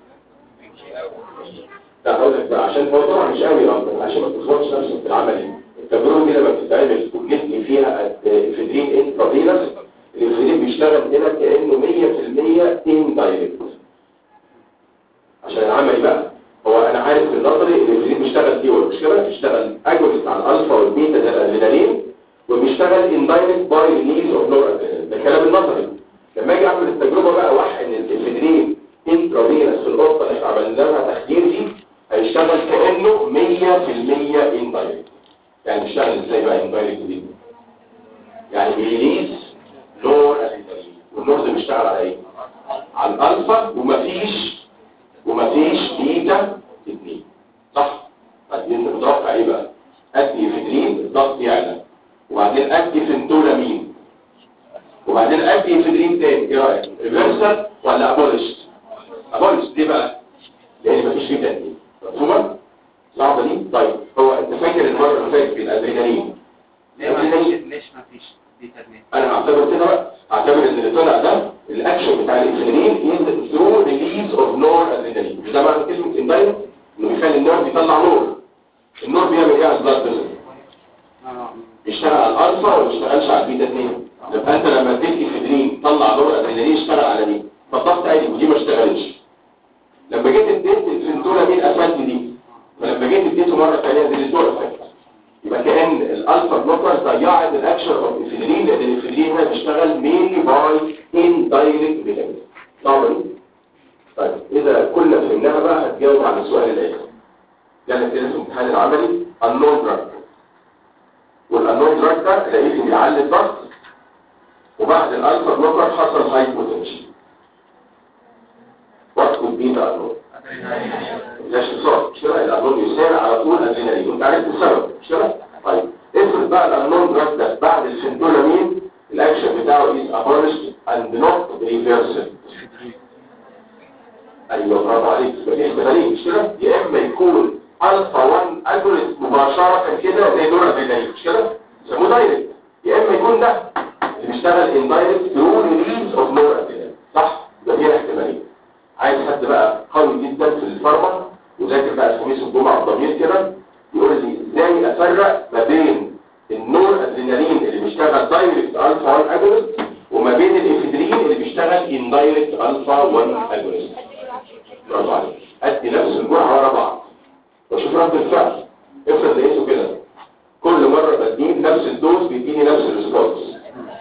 لا اقول لك بقى عشان هو طبعا مش قوي رمضان عشان ما تخبطش نفسك في العمليه التجربه دي لما بتتعمل والجسم فيها افيدرين انترافينس الافيدرين بيشتغل هنا كانه 100% ان دايركت عشان العملي بقى هو انا عارف في النظري الافيدرين بيشتغل دي مش كده بيشتغل اجونست على الالفا والبيتا زي الادرينالين وبيشتغل ان دايركت باي ريليز اوف نور ادرينالين ده كلام النظري لما اجي اعمل التجربه بقى واحقن الافيدرين انترافينس في القطه اللي احنا عملنا لها تخدير دي هيشتغل كانه 100% ان دايركت يعني بيشتغل ازاي بقى ان دايركت دي يعني بيريليز نور ادرينالين والنور ده بيشتغل على ايه على الالفا ومفيش ومفيش بيتا 2 صح طيب انت متوقع ايه بقى ادي افيدرين الضغط يعلى وبعدين ادي فنتولامين وبعدين ادي في افيدرين تاني ايه رايك ريفرسال ولا ابولش ابولش دي بقى لان مفيش فيه تاني مفهومه صعبه دي طيب هو انت فاكر المره اللي فاتت في الادرينالين ليه ما فيش ليش ما فيش بيترنين انا هعتبر كده بقى هعتبر ان اللي طلع ده الاكشن بتاع الانسولين از ثرو ريليز اوف نور ادرينالين مش ده معنى كلمه اندايركت انه بيخلي النور بيطلع نور النور بيعمل ايه على البلاد بريشر بيشتغل على الالفا ولا ما بيشتغلش على البيتا 2 يبقى انت لما اديت افيدرين طلع نور ادرينالين اشتغل على دي فالضغط عالي ودي ما اشتغلتش لما جيت اديت الفنتولامين افات دي ولما جيت اديته مره ثانيه اديته افات يبقى كأن الالفا بلوكر ضيعت الاكشن اوف الافيدرين لان الافيدرين هنا بيشتغل مينلي باي ان دايركت فيتامين صعبه دي طيب اذا كنا فهمناها بقى هتجاوب على السؤال الاخر جالك كده في الامتحان العملي النون دراج والانون دراج ده تلاقيه بيعلي الضغط وبعد الالفا بلوكر حصل هايبوتنشن وات كود بي ذا انون لا اختصار مش كده الانون يسارع على طول ادرينالين وانت عرفت السبب مش كده طيب افرض بقى الانون دراج ده بعد الفنتولامين الاكشن بتاعه از ابولشد اند نوت ريفرسد ايوه برافو عليك يبقى في احتمالين مش كده يا اما يكون الفا 1 اجونست مباشره كده زي دور ادرينالين مش كده يسموه دايركت يا اما يكون ده اللي بيشتغل ان دايركت ثرو ريليز اوف نور ادرينالين صح يبقى في احتمالين عايز حد بقى قوي جدا في الفارما وذاكر بقى الخميس والجمعه الضمير كده يقول لي ازاي افرق ما بين النور ادرينالين اللي بيشتغل دايركت الفا 1 اجونست وما بين الافيدرين اللي بيشتغل ان دايركت الفا 1 اجونست برافو عليك ادي نفس الجرعه ورا بعض وشوف رد الفعل افرض لقيته كده كل مره بديه نفس الدوز بيديني نفس الريسبونس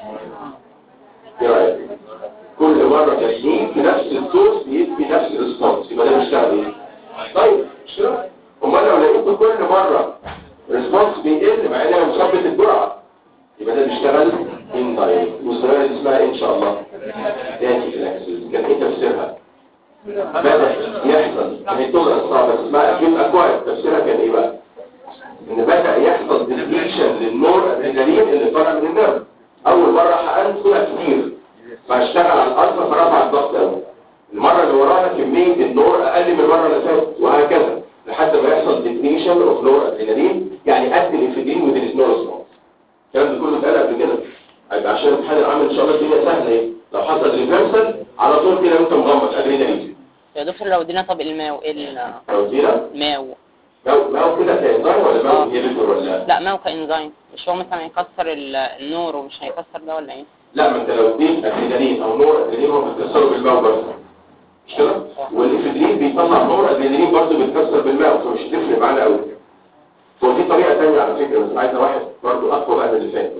ايه رايك كل مره بديه بنفس الدوز بيدي نفس الريسبونس يبقى ده بيشتغل ايه طيب مش كده امال لو لقيته كل مره ريسبونس بيقل مع ان انا مثبت الجرعه يبقى ده بيشتغل ان دايركت والظاهره دي اسمها إيه ان شاء الله داتي فلاكسز كان ايه تفسيرها بدأ يحصل هي تولرنس صعبة اسمها اكيوت اكواير تفسيرها كان ايه بقى ان بدأ يحصل ديبليشن للنور ادرينالين اللي طالع من النرف اول مرة حقنت طلع كتير فاشتغل على الالفا فرفع الضغط قوي المرة اللي وراها كمية النور اقل من المرة اللي فاتت وهكذا لحد ما يحصل ديبليشن اوف نور ادرينالين يعني قد الانفيدين وذ نو ريسبونس الكلام ده كله اتقال قبل كده هيبقى عشان الامتحان العام ان شاء الله الدنيا سهله ايه لو حصل ريفرسال على طول كده انت مغمض ادرينالين يا دكتور لو ادينا طب الماو ال- لو ادينا ماو لو لو كده كإنذار ولا لو انهبيتور ولا لا ماو كانزيم مش هو مثلا هيكسر ال- النور ومش هيكسر ده ولا ايه لا ما انت لو اديت ادرينالين او نور ادرينالين هو بيتكسروا بالماء برضه مش كده والافيدرين بيطلع نور ادرينالين برضه بيتكسر بالماء فمش هتفرق معانا قوي هو في طريقه ثانيه على فكره بس عايزه واحد برضه اقوى بقى من اللي فات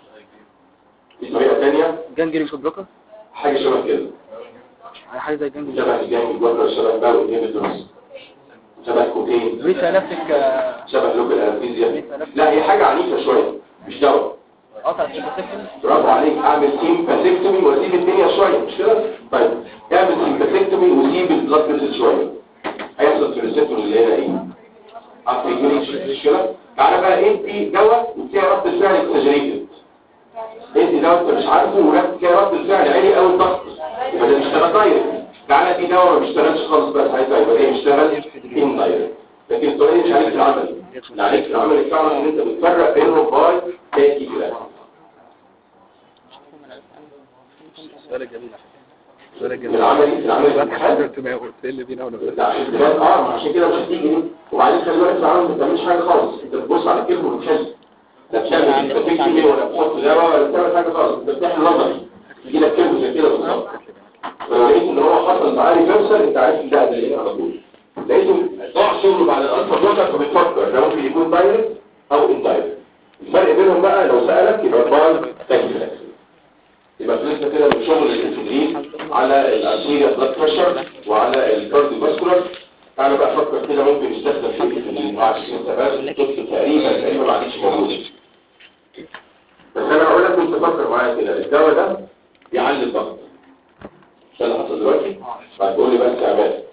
في طريقه ثانيه جانجرين كود بلوكر حاجه شبه كده حاجه زي جانجرين شبه الجانج جوكر شبه الماء انهبيتورز شبه كوكين ريتا نفسك شبه لوكال انستيزيا لا هي حاجه عنيفه شويه مش دواء قطع السيمباسيكل برافو عليك اعمل سيمباثيكتومي واسيب الدنيا شويه مش كده طيب اعمل سيمباثيكتومي وسيب البلاد فيسل شويه هيحصل في الريسبتور اللي هنا ايه ابريجوليشن مش كده تعالى بقى ادي دواء وتلاقي رد الفعل اكسجريتد ادي دواء انت مش عارفه ورد تلاقي رد الفعل عالي قوي الضغط يبقى ده بيشتغل دايركت تعالى ادي دواء ما بيشتغلش خالص بس عايز يبقى ده بيشتغل ان دايركت لكن السؤال مش عليك في العمل اللي عليك في العمل تعرف ان انت بتفرق بينهم باي تاكي كده سؤال جميل سؤال في العملي في العملي في الامتحان قلت ما قلت اللي بينا وانا لا عشان كده اه ما عشان كده مش هتيجي دي وبعدين خلي بالك في العمل ما بتعملش حاجه خالص انت بتبص على الكلمه وبتحل لا بتعمل لا بتكتب ولا بتحط دواء ولا بتعمل حاجه خالص انت بتحل نظري يجي لك كلمه زي كده بالظبط لو لقيت ان هو حصل معاه ريفرسال انت عارف ان ده ادرينالين على طول لقيته ضاع شغله بعد الالفا بلوكر فبتفكر ده ممكن يكون دايركت او اندايركت الفرق بينهم بقى لو سالك يبقى باي تاكيفلاكس يبقى خلصنا كده من شغل الانسولين على الارتيريا بلاد بريشر وعلى الكارديو فاسكولار تعالى بقى فكر كده ممكن يستخدم في الانسولين مع السيستمات الطب تقريبا تقريبا ما عادش موجود بس انا هقول لك انت فكر معايا كده الدواء ده بيعلي الضغط ده اللي حصل دلوقتي هتقول لي بس يا عماد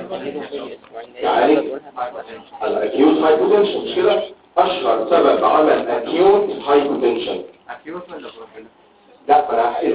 يعني الاكيوت هايبوتنشن مش كده اشهر سبب عمل اكيوت هايبوتنشن اكيوت ولا بروفيلا لا فانا هحله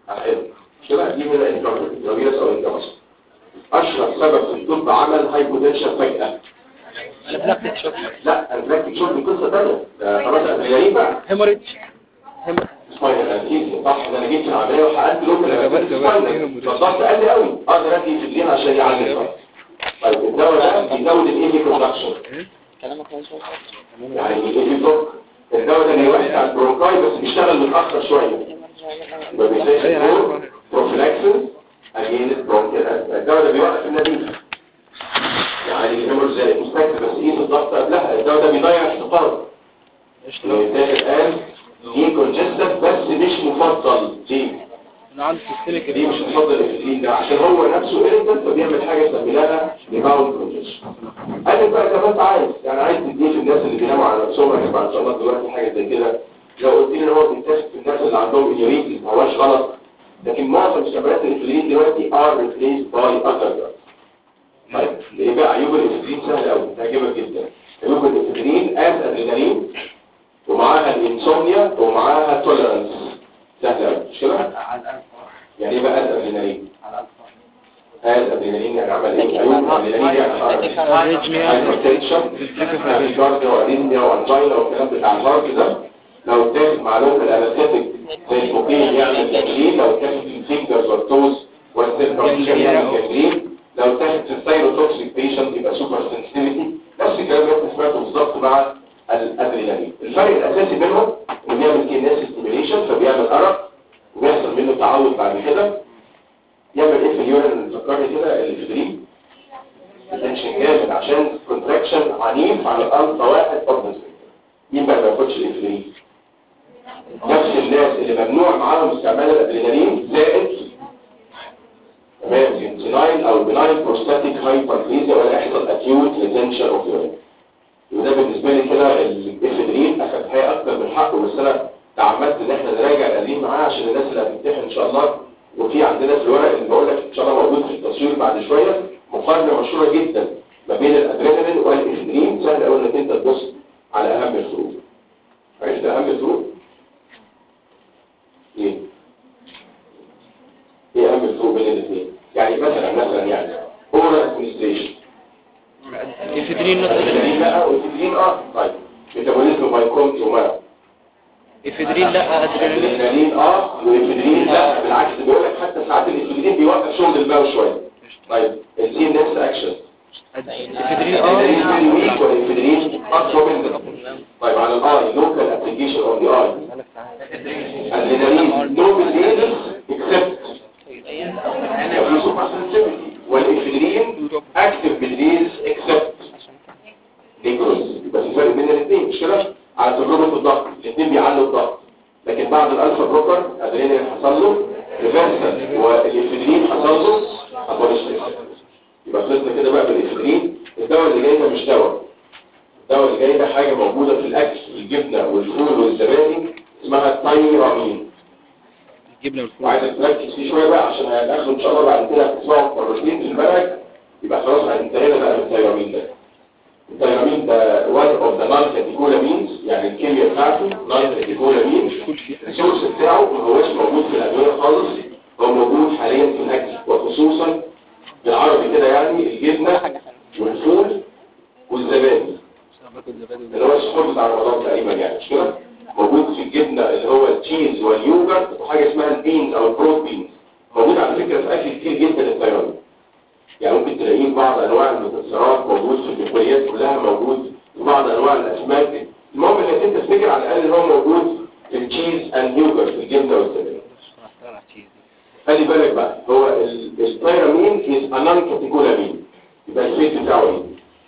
حلو كده دي من الانترافيروس او الانترافيروس اشهر سبب في الطب عمل هايبوتنشن فجأة البلاستيك شوك لا البلاك شوت دي قصة تانية ده خلاص ادرينالين بقى هيموريدج هيموريدج سباينال انستيزيا صح ده انا جيت في العملية وحققت لوكال جبت- جبت سباينال فيهم فالضغط قل قوي اقدر ادي فيدرين عشان يعلم الضغط. طيب الدواء ده بيزود الايدي برودكشن كلامك مظبوط يعني الايدي بلوك الدواء ده بيوسع البرونكاي بس بيشتغل متأخر شوية ما بيزيدش أي أنا الدور عارف. بروفيلاكسس اجين البرونكيال الدواء ده بيوقف النزيف يعني الهيمورز زي المستكتر بس قيس الضغط قبلها الدواء ده بيضيع احتقار الثاني الآن دي كونجستد بس مش مفضل ليه؟ انا عندي سيستميك ليه مش مفضل الانسولين ده عشان هو نفسه إيريتنت فبيعمل حاجة سميناها ريباوند كونجستشن قال لي بقى زي ما انت عايز يعني عايز تديه في الناس اللي بيناموا على نفسهم هنبقى ان شاء الله دلوقتي حاجة زي كده لو قلت لي ان هو بيتاخد في الناس اللي عندهم انيوريتي ما هوش غلط لكن معظم استعمالات الانسولين دلوقتي ار ريبليس باي اذر دراجز طيب ايه بقى عيوب الانسولين سهل قوي تعجبك جدا عيوب الانسولين از ادرينالين ومعاها الانسومنيا ومعاها توليرانس سهل قوي مش كده على الألف يعني ايه بقى از ادرينالين على الألف از ادرينالين يعني عمل ايه عيوب الادرينالين يعني هايبرتنشن كارديو واريثميا وانجينا والكلام بتاع الهارت ده لو اتاخد مع لوكال انستيك زي الكوكين يعمل تجريد لو اتاخد في الفينجرز والتوز والسيركمفيشن يعمل تجريد لو اتاخد في الثايروتوكسيك بيشنت يبقى سوبر سنسيتيفيتي نفس الكلام اللي انت سمعته بالظبط مع الادرينالين الفرق الاساسي بينهم انه بيعمل كيناس ستيميليشن فبيعمل ارق وبيحصل منه تعود بعد كده يعمل ايه في اليورين اللي فكرني كده الافدرين التنشن جامد عشان كونتراكشن عنيف على الالفا واحد اورجنز مين بقى ما ياخدش الافدرين نفس الناس اللي ممنوع معاهم استعمال الادرينالين زائد تمام سيناين او بناين بروستاتيك هايبرفيزيا ولا يحصل اكيوت ريتنشن اوف يورين وده بالنسبه لي كده الافدرين اخد حقيقه اكتر من حقه بس انا تعمدت ان احنا نراجع القديم معاه عشان الناس اللي هتمتحن ان شاء الله وفي عندنا في الورق اللي بقول لك ان شاء الله موجود في التصوير بعد شويه مقارنه مشهوره جدا ما بين الادرينالين والافدرين سهل قوي انك انت تبص على اهم الفروق عرفت اهم الفروق ايه ايه اهم الفروق بين الاثنين يعني مثلا مثلا يعني اورال ادمنستريشن افيدرين نوت الافدرين ادرينالين لا والافدرين اه طيب ميتابوليزم باي كومت وما افيدرين لا ادرينالين الادرينالين اه والافدرين لا بالعكس بيقول لك حتى ساعات الافدرين بيوقف شغل الباو شويه طيب السي ان اس اكشن افيدرين الادرينالين اه فيري ويك والافدرين اقوى منه طيب على الاي لوكال ابلكيشن اون ذا اي الادرينالين نو بالليزر اكسبت في سوبر سنسيتيفيتي والافدرين اكتف بالليز اكسبت نيكروز يبقى في فرق بين الاثنين مش كده على تجربه الضغط الاثنين بيعلوا الضغط لكن بعد الالفا بروكر ادرينالين حصل له ريفرسال والافدرين حصل له ابوليشن يبقى خلصنا كده بقى بالافدرين الدواء اللي جاي ده مش دواء الدواء اللي جاي ده حاجه موجوده في الاكل الجبنه والفول والزبادي اسمها التايرامين جبنا الفول وعايزك تركز فيه شويه بقى عشان هناخده ان شاء الله بعد كده هتسمعه مرتين في المنهج يبقى خلاص انتهينا بقى من التايرامين ده التايرامين ده one of the non-catecholamines يعني الكيمياء بتاعته non-catecholamines السورس بتاعه ما هوش موجود في الأدوية خالص هو موجود حاليا في الأكل وخصوصا بالعربي كده يعني الجبنة والفول والزبادي اللي هو السحور بتاع رمضان تقريبا يعني مش كده موجود في الجبنة اللي هو التشيز واليوجرت وحاجة اسمها البينز أو البروت بينز موجود على فكرة في أكل كتير جدا التايرامين يعني ممكن تلاقيه في بعض انواع المكسرات موجود في البقوليات كلها موجود في بعض انواع الاسماك المهم انك انت تفتكر على الاقل ان هو موجود في التشيز اند يوجر في الجبنه والزبادي خلي بالك بقى هو ال- التايرامين از انان كاتيكولامين يبقى الفيت بتاعه ايه؟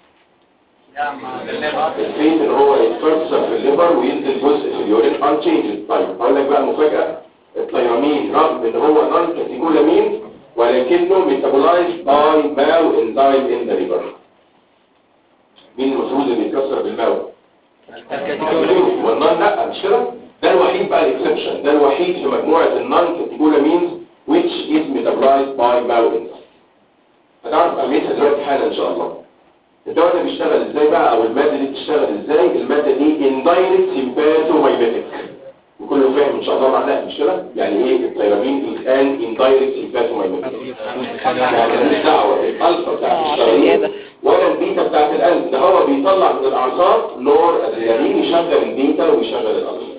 الفيت ان هو يتفرسر في الليفر وينزل جزء في اليورين انشينجد طيب هقول لك بقى المفاجاه التايرامين رغم ان هو نان كاتيكولامين ولكنه ميتابولايز باي ماو انزيم ان ذا ليفر مين المفروض اللي يتكسر بالماو والنان لا مش كده ده الوحيد بقى الاكسبشن ده الوحيد في مجموعه النان كاتيكولامينز which is metabolized by mao enzyme هتعرف اهميتها دلوقتي حالا ان شاء الله الدواء ده بيشتغل ازاي بقى او الماده دي بتشتغل ازاي الماده دي indirect sympathomimetic وكله فاهم ان ان شاء الله معناها مش كده يعني ايه الثيرامين الان اندايركت هيباتومايلوزيس يعني ماليش دعوه الالفا بتاعت الشرايين ولا البيتا بتاعت القلب ده هو بيطلع من الاعصاب نور ادرينالين يشغل البيتا ويشغل الالفا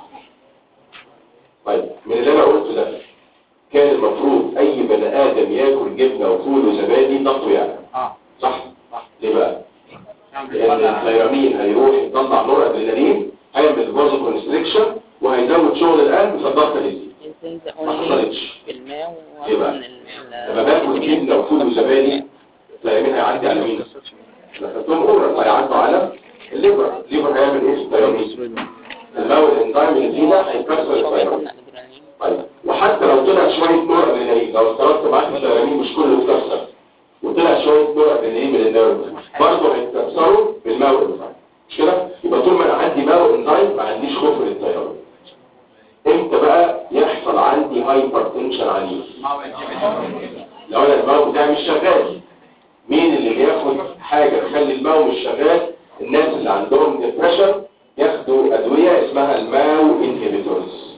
طيب من اللي انا قلته ده كان المفروض اي بني ادم ياكل جبنه وفول وزبادي ضغطه يعني اه صح صح ليه بقى عشان لان بيطلع الثيرامين هيروح يطلع نور ادرينالين هيعمل فازو كونستريكشن وهيزود شغل القلب فالضغط هيزيد ينزل ما اونلي حصلتش بالماء إيه بقى؟ ومن ال- لما باكل جبنه وفول وزبادي الثيرامين هيعدي على مين؟ لفتهم اورال هيعدوا على الليفر الليفر هيعمل ايه في الثيرامين؟ الماء الانزيم اللي فينا هيكسر شوية الثيرامين من الأدرينالين. طيب وحتى لو طلع شويه نور ادرينالين لو افترضت معاك الثيرامين مش كله اتكسر وطلع شويه نور ادرينالين من النيرف برضه هيتكسروا بالماء والانزيم مش كده يبقى طول ما انا عندي ماء وانزيم ما عنديش خوف من الثيرامين امتى بقى يحصل عندي هايبر تنشن عنيف ما هو الجبن لو انا الماء بتاعي مش شغال مين اللي بياخد حاجه تخلي الماء مش شغال الناس اللي عندهم ديبريشن ياخدوا ادويه اسمها الماو انهبيتورز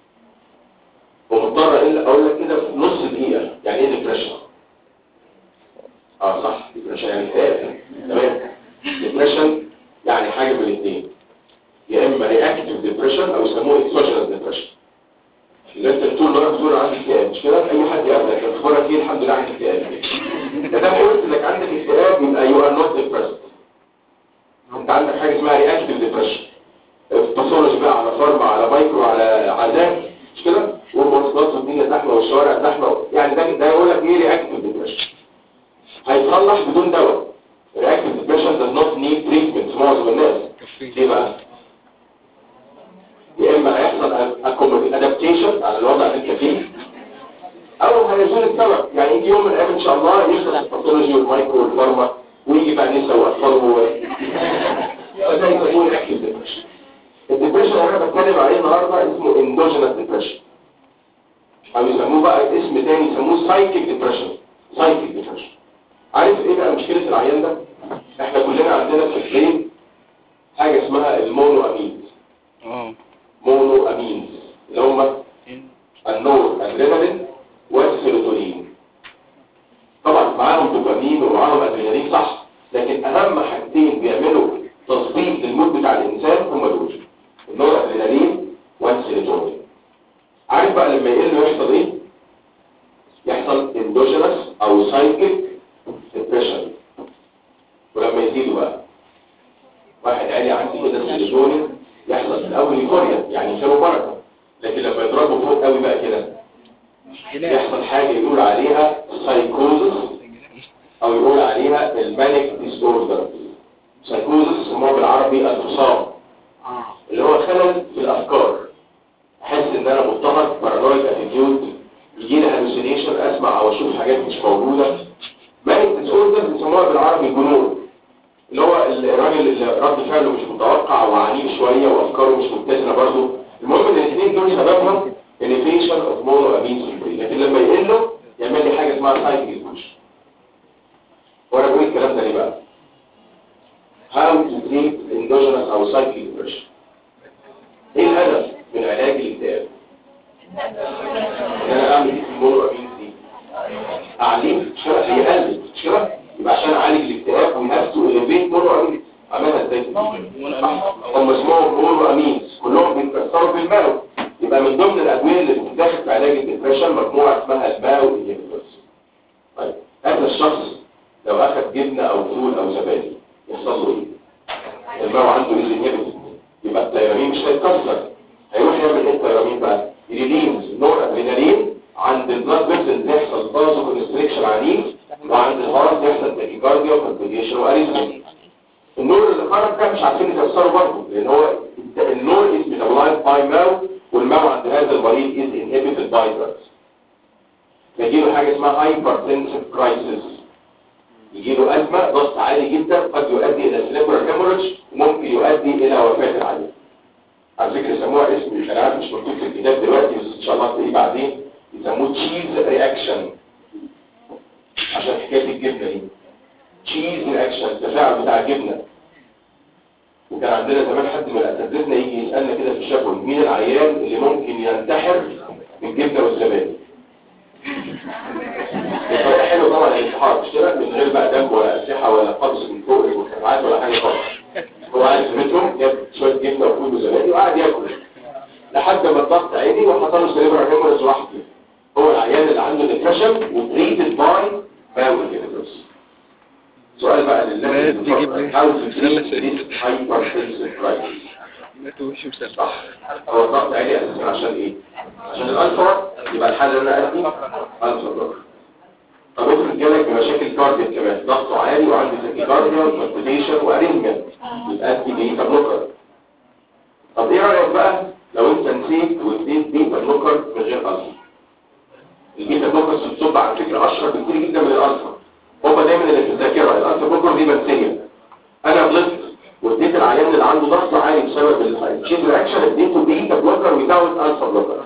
ومضطر الا اقول لك كده في نص دقيقه يعني ايه ديبريشن اه صح ديبريشن يعني اكتئاب تمام ديبريشن يعني حاجه من الاثنين يا اما رياكتيف ديبريشن او يسموه اكسوجينال ديبريشن اللي انت طول الوقت بتقول عندي اكتئاب مش كده اي حد يقابلك اخبارك ايه الحمد لله عندي اكتئاب ما دام قلت انك عندك اكتئاب يبقى يو ار نوت ديبريسد انت عندك حاجه اسمها رياكتيف ديبريشن باثولوجي بقى على فارما على مايكرو على عذاب مش كده والمواصلات والدنيا زحمه والشوارع زحمه يعني ده ده يقول لك ايه رياكتيف ديبريشن هيتصلح بدون دواء رياكتيف ديبريشن does not need treatment معظم الناس ليه بقى يا اما هيحصل ادابتيشن على الوضع اللي انت فيه او هيزول السبب يعني يجي يوم من الايام ان شاء الله يخلص الباثولوجي والمايكرو والفارما ويجي بقى نسا واطفال و ده يسموه الاكتيف ديبريشن الديبريشن اللي انا بتكلم عليه النهارده اسمه اندوجينس ديبريشن او يسموه بقى اسم تاني يسموه سايكيك ديبريشن سايكيك ديبريشن عارف ايه بقى مشكله العيان ده احنا كلنا عندنا في البرين حاجه اسمها المونو امينز اه مونو امينز اللي هم النور ادرينالين والسيروتونين طبعا معاهم دوبامين ومعاهم ادرينالين صح لكن اهم حاجتين بيعملوا تظبيط للمود بتاع الانسان هم دول النور ادرينالين والسيروتونين عارف بقى لما يقل يحصل ايه يحصل اندوجينس او سايكيك ديبريشن ولما يزيدوا بقى واحد عالي عندي كده السيروتونين يحصل في الاول يفوريا يعني خير وبركه لكن لما يضربوا فوق قوي بقى كده يحصل حاجه يقول عليها سايكوزس او يقول عليها المانيك ديسوردر سايكوزس يسموها بالعربي الفصام اه اللي هو خلل في الافكار احس ان انا مضطرب بارانويد اتيتيود يجي لي هالوسينيشن اسمع او اشوف حاجات مش موجوده مانيك ديسوردر بيسموها بالعربي جنون اللي هو الراجل اللي رد فعله مش متوقع وعنيف شويه وافكاره مش متزنه برضه المهم ان الاثنين دول سببهم elevation of monoamine لكن لما يقلوا يعمل لي حاجه اسمها سايكل ديبريشن وانا بقول الكلام ده ليه بقى how to treat endogenous او cyclic depression ايه الهدف من علاج الاكتئاب ان انا اعمل ايه في المونوامين دي اعليه مش كده هيقلل مش كده يبقى عشان اعالج الاكتئاب we have to elevate monoamine عملها ازاي صح هم اسمهم مونوامينز كلهم بيتكسروا بالماء يبقى من ضمن الادويه اللي بتتاخد في علاج الدبريشن مجموعه اسمها الماو انهبيتورز طيب هذا الشخص لو اخذ جبنه او فول او زبادي يحصل له ايه الماو عنده ايه انهبيتور يبقى التيرامين مش هيتكسر هيروح يعمل ايه التيرامين بقى يريلينز نور ادرينالين عند البلاد فيسلز يحصل بازو كونستريكشن عنيف وعند الهارت يحصل تاكيكارديا وكونتيجيشن واريزمي النور اللي خرج ده مش عارفين يكسره برضه لان هو النور is metabolized by ماو والماو عند هذا المريض is inhibited by drugs يجيله حاجه اسمها hypertensive crisis يجيله ازمه ضغط عالي جدا قد يؤدي الى cerebral hemorrhage وممكن يؤدي الى وفاه العيان على فكره يسموها اسم انا عارف مش مكتوب في الكتاب دلوقتي بس ان شاء الله تلاقيه بعدين يسموه تشيز رياكشن عشان حكايه الجبنه دي تشيز رياكشن التفاعل بتاع الجبنه وكان كان عندنا زمان حد من اساتذتنا يجي يسالنا كده في الشفوي مين العيان اللي ممكن ينتحر بالجبنه والزبادي يبقى حلو طبعا الانتحار مش كده من غير بقى دم ولا اسلحه ولا قبض من فوق المرتفعات ولا حاجه خالص هو قاعد في بيتهم جاب شويه جبنه وفول وزبادي وقعد ياكل لحد ما الضغط عالي وحصل له سيريبرال هيموريج لوحده هو العيان اللي عنده ديبريشن وتريتد باي باول انهبيتورز سؤال بقى لله ما تجيب لي how to مسلة treat سيد. this hypertensive crisis لا توش مسلم صح هو الضغط عالي اساسا عشان ايه عشان الالفا يبقى الحل اللي انا ادي الفا بلوكر طب افرض جالك بمشاكل كاردياك كمان ضغطه عالي وعنده تاكيكارديا وكونتيليشن وارينجا يبقى ادي بيتا بلوكر طب ايه رايك بقى لو انت نسيت واديت بيتا بلوكر من غير الفا البيتا بلوكر بتصب على فكره اشهر بكتير جدا من الالفا هو دايما اللي في الذاكره الالفا بلوكر دي منسيه انا غلطت واديت العيان اللي عنده ضغط عالي بسبب التشين رياكشن اديته بيتا بلوكر ويزود الفا بلوكر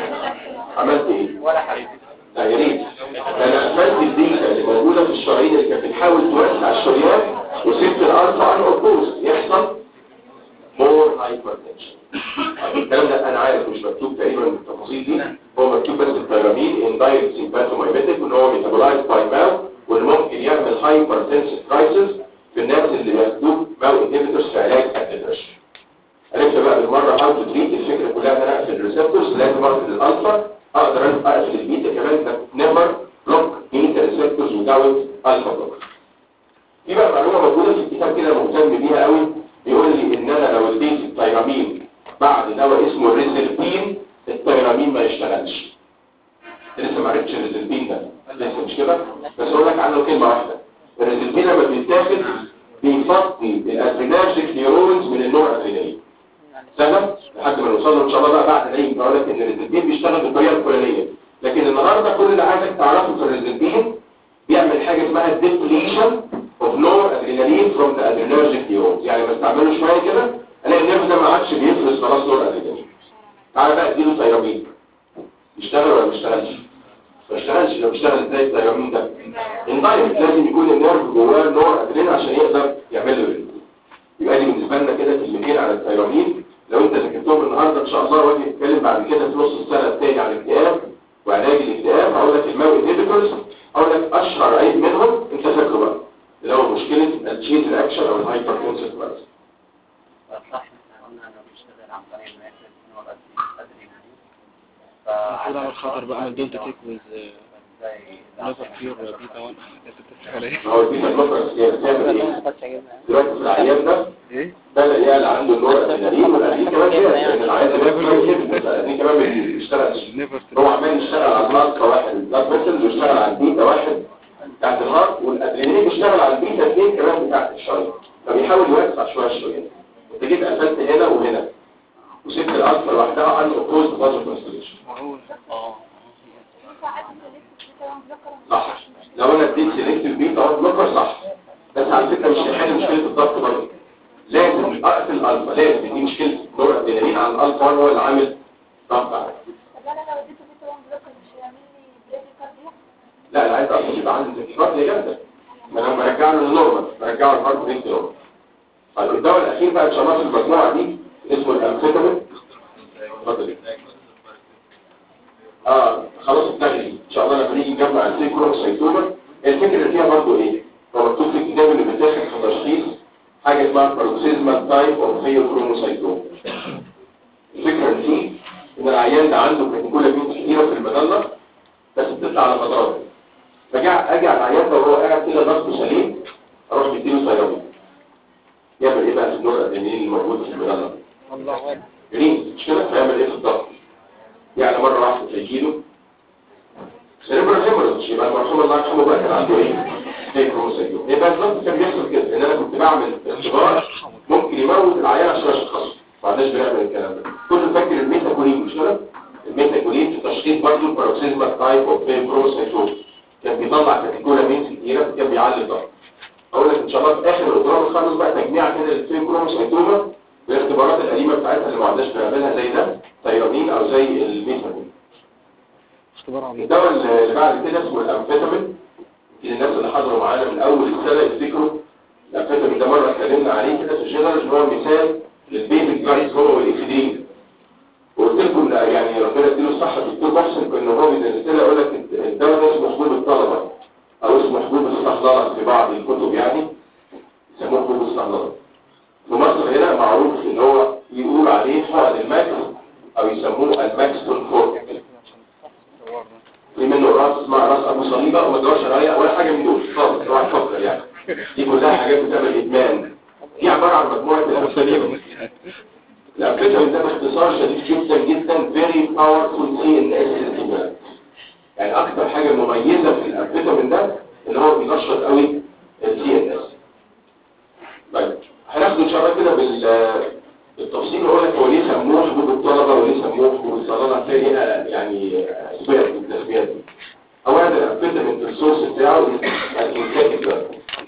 عملت ايه؟ ولا حاجة لا يا ريت ده انا قفلت البيتا اللي موجوده في الشرايين اللي كانت بتحاول توسع الشريان وسبت الالفا ان اوبوز يحصل مور هايبرتنشن الكلام ده انا عارف مش مكتوب تقريبا بالتفاصيل دي هو مكتوب بس التيرامين ان دايركت سيمباتومايميتيك وان هو ميتابولايز باي ماو وان ممكن يعمل هايبرتنسيف كرايسيس في الناس اللي بياخدوه ماو انهبيتورز في علاج الدبريشن عرفت بقى بالمره هاو تو تريت الفكره كلها ان انا اقفل الريسبتورز لازم اقفل الالفا اقدر اقفل البيتا كمان ده نيفر بلوك بيتا ريسبتورز وداوت الفا بلوك في بقى معلومه موجوده في الكتاب كده مهتم بيها قوي بيقول لي ان انا لو اديت التيرامين بعد دواء اسمه الريزلبين التيرامين ما يشتغلش لسه ما عرفتش الريزلبين ده لسه مش كده بس اقول لك عنه كلمه واحده الريزلبين لما بيتاخد بيفضي الادريناجيك نيورونز من النور ادرينالين سهل لحد ما نوصل له ان شاء الله بقى بعد العيد بقول لك ان الريزلبين بيشتغل بالطريقه الفلانيه لكن النهارده كل اللي عايزك تعرفه في الريزلبين بيعمل حاجه اسمها ديبليشن اوف نور ادرينالين فروم ذا ادرينرجيك نيورونز يعني بستعمله شويه كده الاقي النيرف ده ما عادش بيفرز خلاص نور ادرينالين تعالى بقى اديله تيرامين يشتغل ولا ما يشتغلش ما يشتغلش لو بيشتغل ازاي التيرامين ده اندايركت لازم يكون النيرف جواه نور ادرينالين عشان يقدر يعمل له ريليز يبقى دي بالنسبه لنا كده كلمتين على التيرامين لو انت ذاكرتهم النهارده ان شاء الله واجي نتكلم بعد كده في نص السنه الثاني عن الاكتئاب وعلاج الاكتئاب هقول لك الماو انهبيتورز هقول لك اشهر عيب منهم انت فاكره بقى اللي هو مشكله التشين رياكشن او الهايبرتنسيف كرايسيس صح احنا قلنا انه بيشتغل عن طريق انه يحدث نوع ادرينالين المفروض اعمل خطر بقى من دونت تيك ويز ازاي نيفر فير بيتا 1 عليه هو البيتا بلوكرز هي بتعمل ايه؟ ما كنتش اجيبها دلوقتي في العيان ده ايه بدأ يعلى عنده النور الادرينالين والادرينالين كمان كده لان العيان ده بيعمل الادرينالين كمان ما بيشتغلش نيفر هو عمال يشتغل على الهارت واحد البلاد فيسلز ويشتغل على البيتا واحد بتاعت الهارت والادرينالين بيشتغل على البيتا اثنين كمان بتاعت الشرايين فبيحاول يوسع شويه الشرايين انت جيت قفلت هنا وهنا وسبت الالفا لوحدها عن اوبوز فازو كونستليشن اه صح لو انا اديت سيلكتيف بيتا او بلوكر صح بس على فكره مش هيحل مشكله الضغط برضه لازم اقفل الالفا لازم دي مشكله نور الادرينالين عن الالفا 1 هو اللي عامل ضغط عليك طب انا لو اديته بيتا وان بلوكر مش هيعمل لي بريدي كارديا لا انا عايز اصلا يبقى عندي انتفاض جامده ما انا برجع له للنورمال برجعه للهارت ريت نورمال طيب الدواء الاخير بقى ان شاء الله في المجموعه دي اسمه الامفيتامين اتفضل اه خلاص اتلغي ان شاء الله لما نيجي نجمع السيكروسايتوما الفكره اللي فيها برضه ايه هو مكتوب في الكتاب اللي بيتاخد في تشخيص حاجه اسمها بروكسيزمال تايب اوف فيوكروموسايتوما الفكره دي ان العيان ده عنده كاتيكولا كتيره في المظله بس بتطلع على فترات فجاء اجي على العيان ده وهو قاعد كده ضغطه سليم اروح مديله تيرامين يعمل ايه بقى في النور الادرينالين الموجود في المظله الله اكبر جرين مش كده فيعمل ايه في الضغط يعني مره واحده تجيله سيريبرال هيموريدج يبقى المرحوم الله يرحمه بقى كان عنده ايه هيكروموسايتوم يبقى بالظبط كان بيحصل كده ان انا كنت بعمل اختبار ممكن يموت العيان عشان اشخصه ما عندناش بنعمل الكلام ده كل فاكر الميتاكولين مش كده الميتاكولين في تشخيص برضه الباروكسيزمال تايب اوف هيكروموسايتوم كان بيطلع كاتيكولامينز كتيره كان بيعلي الضغط اقول لك ان شاء الله في اخر الاضرار الخامس بقى تجميع كده للفيكروموسايتوما بالاختبارات القديمه بتاعتها اللي ما عندناش بنعملها زي ده تيرامين او زي الميتاكولين اختبار عميق الدواء اللي بعد كده اسمه الامفيتامين يمكن الناس اللي حضروا معانا من اول السنه يفتكروا الأنفيتامين ده مرة اتكلمنا عليه كده في الجنرال إن هو مثال للبيزك جايز هو والإكسدين وقلت لكم لا يعني ربنا يديله الصحة الدكتور محسن كان هو بينزل لي يقول لك الدواء ده اسمه حبوب الطلبة أو اسمه حبوب الصهللة في بعض الكتب يعني يسموه حبوب الصهللة في مصر هنا معروف إن هو يقول عليه حقن الماكس أو يسموه الماكستون فورك في منه راس اسمها راس أبو صليبة وما تدورش عليها ولا حاجة من دول خالص اوعى تفكر يعني دي كلها حاجات بتعمل إدمان دي عبارة عن مجموعة الأنفيتامين الأنفيتامين ده باختصار شديد جدا جدا very powerful CNS stimulant يعني أكتر حاجة مميزة في الأنفيتامين ده إن هو بينشط قوي ال CNS طيب هناخده إن شاء الله كده بال بالتفصيل واقول لك هو ليه سموه حبوب الطلبة وليه سموه حبوب الصلالة هتلاقي ليها يعني أسباب من التسميات دي أولا الأنفيتامين السورس بتاعه الإنتاج ده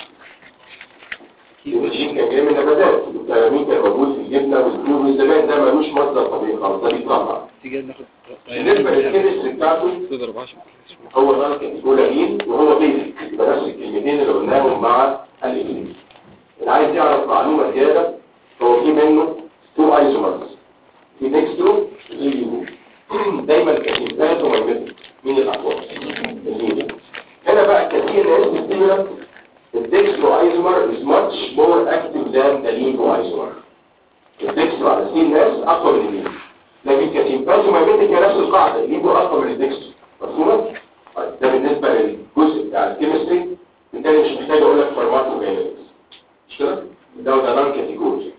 الجين كان جاي من نباتات التلامين كان موجود في الجبنة والزيتون والزبائن ده ملوش مصدر طبيعي خالص ده بيطلع تيجي ناخد بالنسبة للكيمستري بتاعته تضرب 10 هو الكولامين وهو بيزك يبقى نفس الكلمتين اللي قلناهم مع الإنجليزي اللي عايز يعرف معلومة زيادة هو في منه تو ايزومرز في ديكسترو في يو دايما كتيبات وميمتك مين الأقوى اليو هنا بقى كثير ناس ستيمولانت الديكسترو ايزومر is much more active than the LIGO ايزومر الديكسترو على سين ناس أقوى من الليجو لكن كتيبات وميمتك هي نفس القاعدة الليجو أقوى من الديكسترو مفهومة؟ طيب ده بالنسبة للجزء بتاع الكيمستري بالتالي مش محتاج أقول لك فارماكوجينيكس مش كده؟ ده ده نون كاتيجوري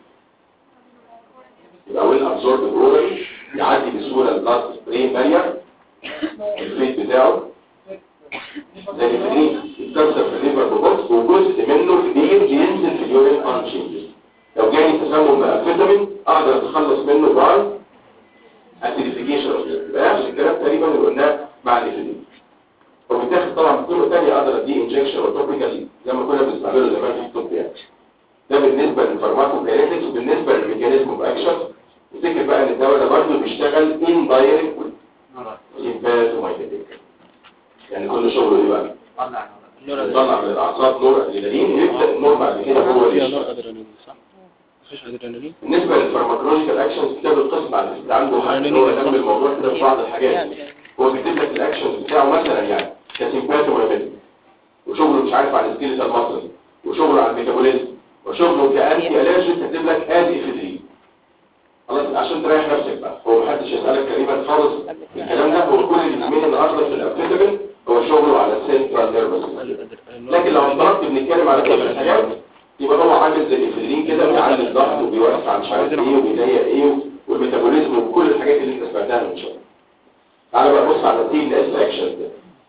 يبقى ويل ابزورب اورالي يعدي بسهوله البلاد برين بارير الفيت بتاعه زي الفريق يتكسر في الليفر بوكس وجزء منه كبير بينزل في اليورين انشينج لو جاني تسمم بأنفيتامين اقدر اتخلص منه باي اسيديفيكيشن يبقى نفس الكلام تقريبا اللي قلناه مع الافيدين وبتاخد طبعا بطرق ثانيه اقدر اديه انجكشن وتوبيكال زي ما كنا بنستعمله زمان في الطب يعني ده بالنسبه للفارماكوكاينetics وبالنسبه للميكانيزم اوف اكشن افتكر بقى ان الدواء ده برضه بيشتغل ان دايركت سيمباثومايتيك يعني كل شغله ايه بقى طلع يطلع من الاعصاب نور ادرينالين يبدا النور بعد كده هو اللي فيها يشتغل. نوع ادرينالين صح؟ مفيش ادرينالين بالنسبه للفارماكولوجيكال اكشنز كتاب القسم على فكره عنده حاجه ان هو يهتم بالموضوع كده في بعض الحاجات هو بيكتب لك الاكشنز بتاعه مثلا يعني كسيمباثومايتيك وشغله مش عارف على السكيلتال ماسل وشغله على الميتابوليزم وشغله كانتي الرجي كاتب لك ادي افيدرين خلاص عشان تريح نفسك بقى هو محدش يسالك تقريبا خالص الكلام ده هو كل اللي بيهمني النهارده في الابتيتابل هو شغله على السنترال نيرفس لكن لو افترضت بنتكلم على كل الحاجات يبقى هو عامل زي الافيدرين كده بيعلي الضغط وبيوسع مش عارف ايه وبيضيق ايه والميتابوليزم وكل الحاجات اللي انت سمعتها من شويه تعالى بقى بص على التيم الاس اكشن ده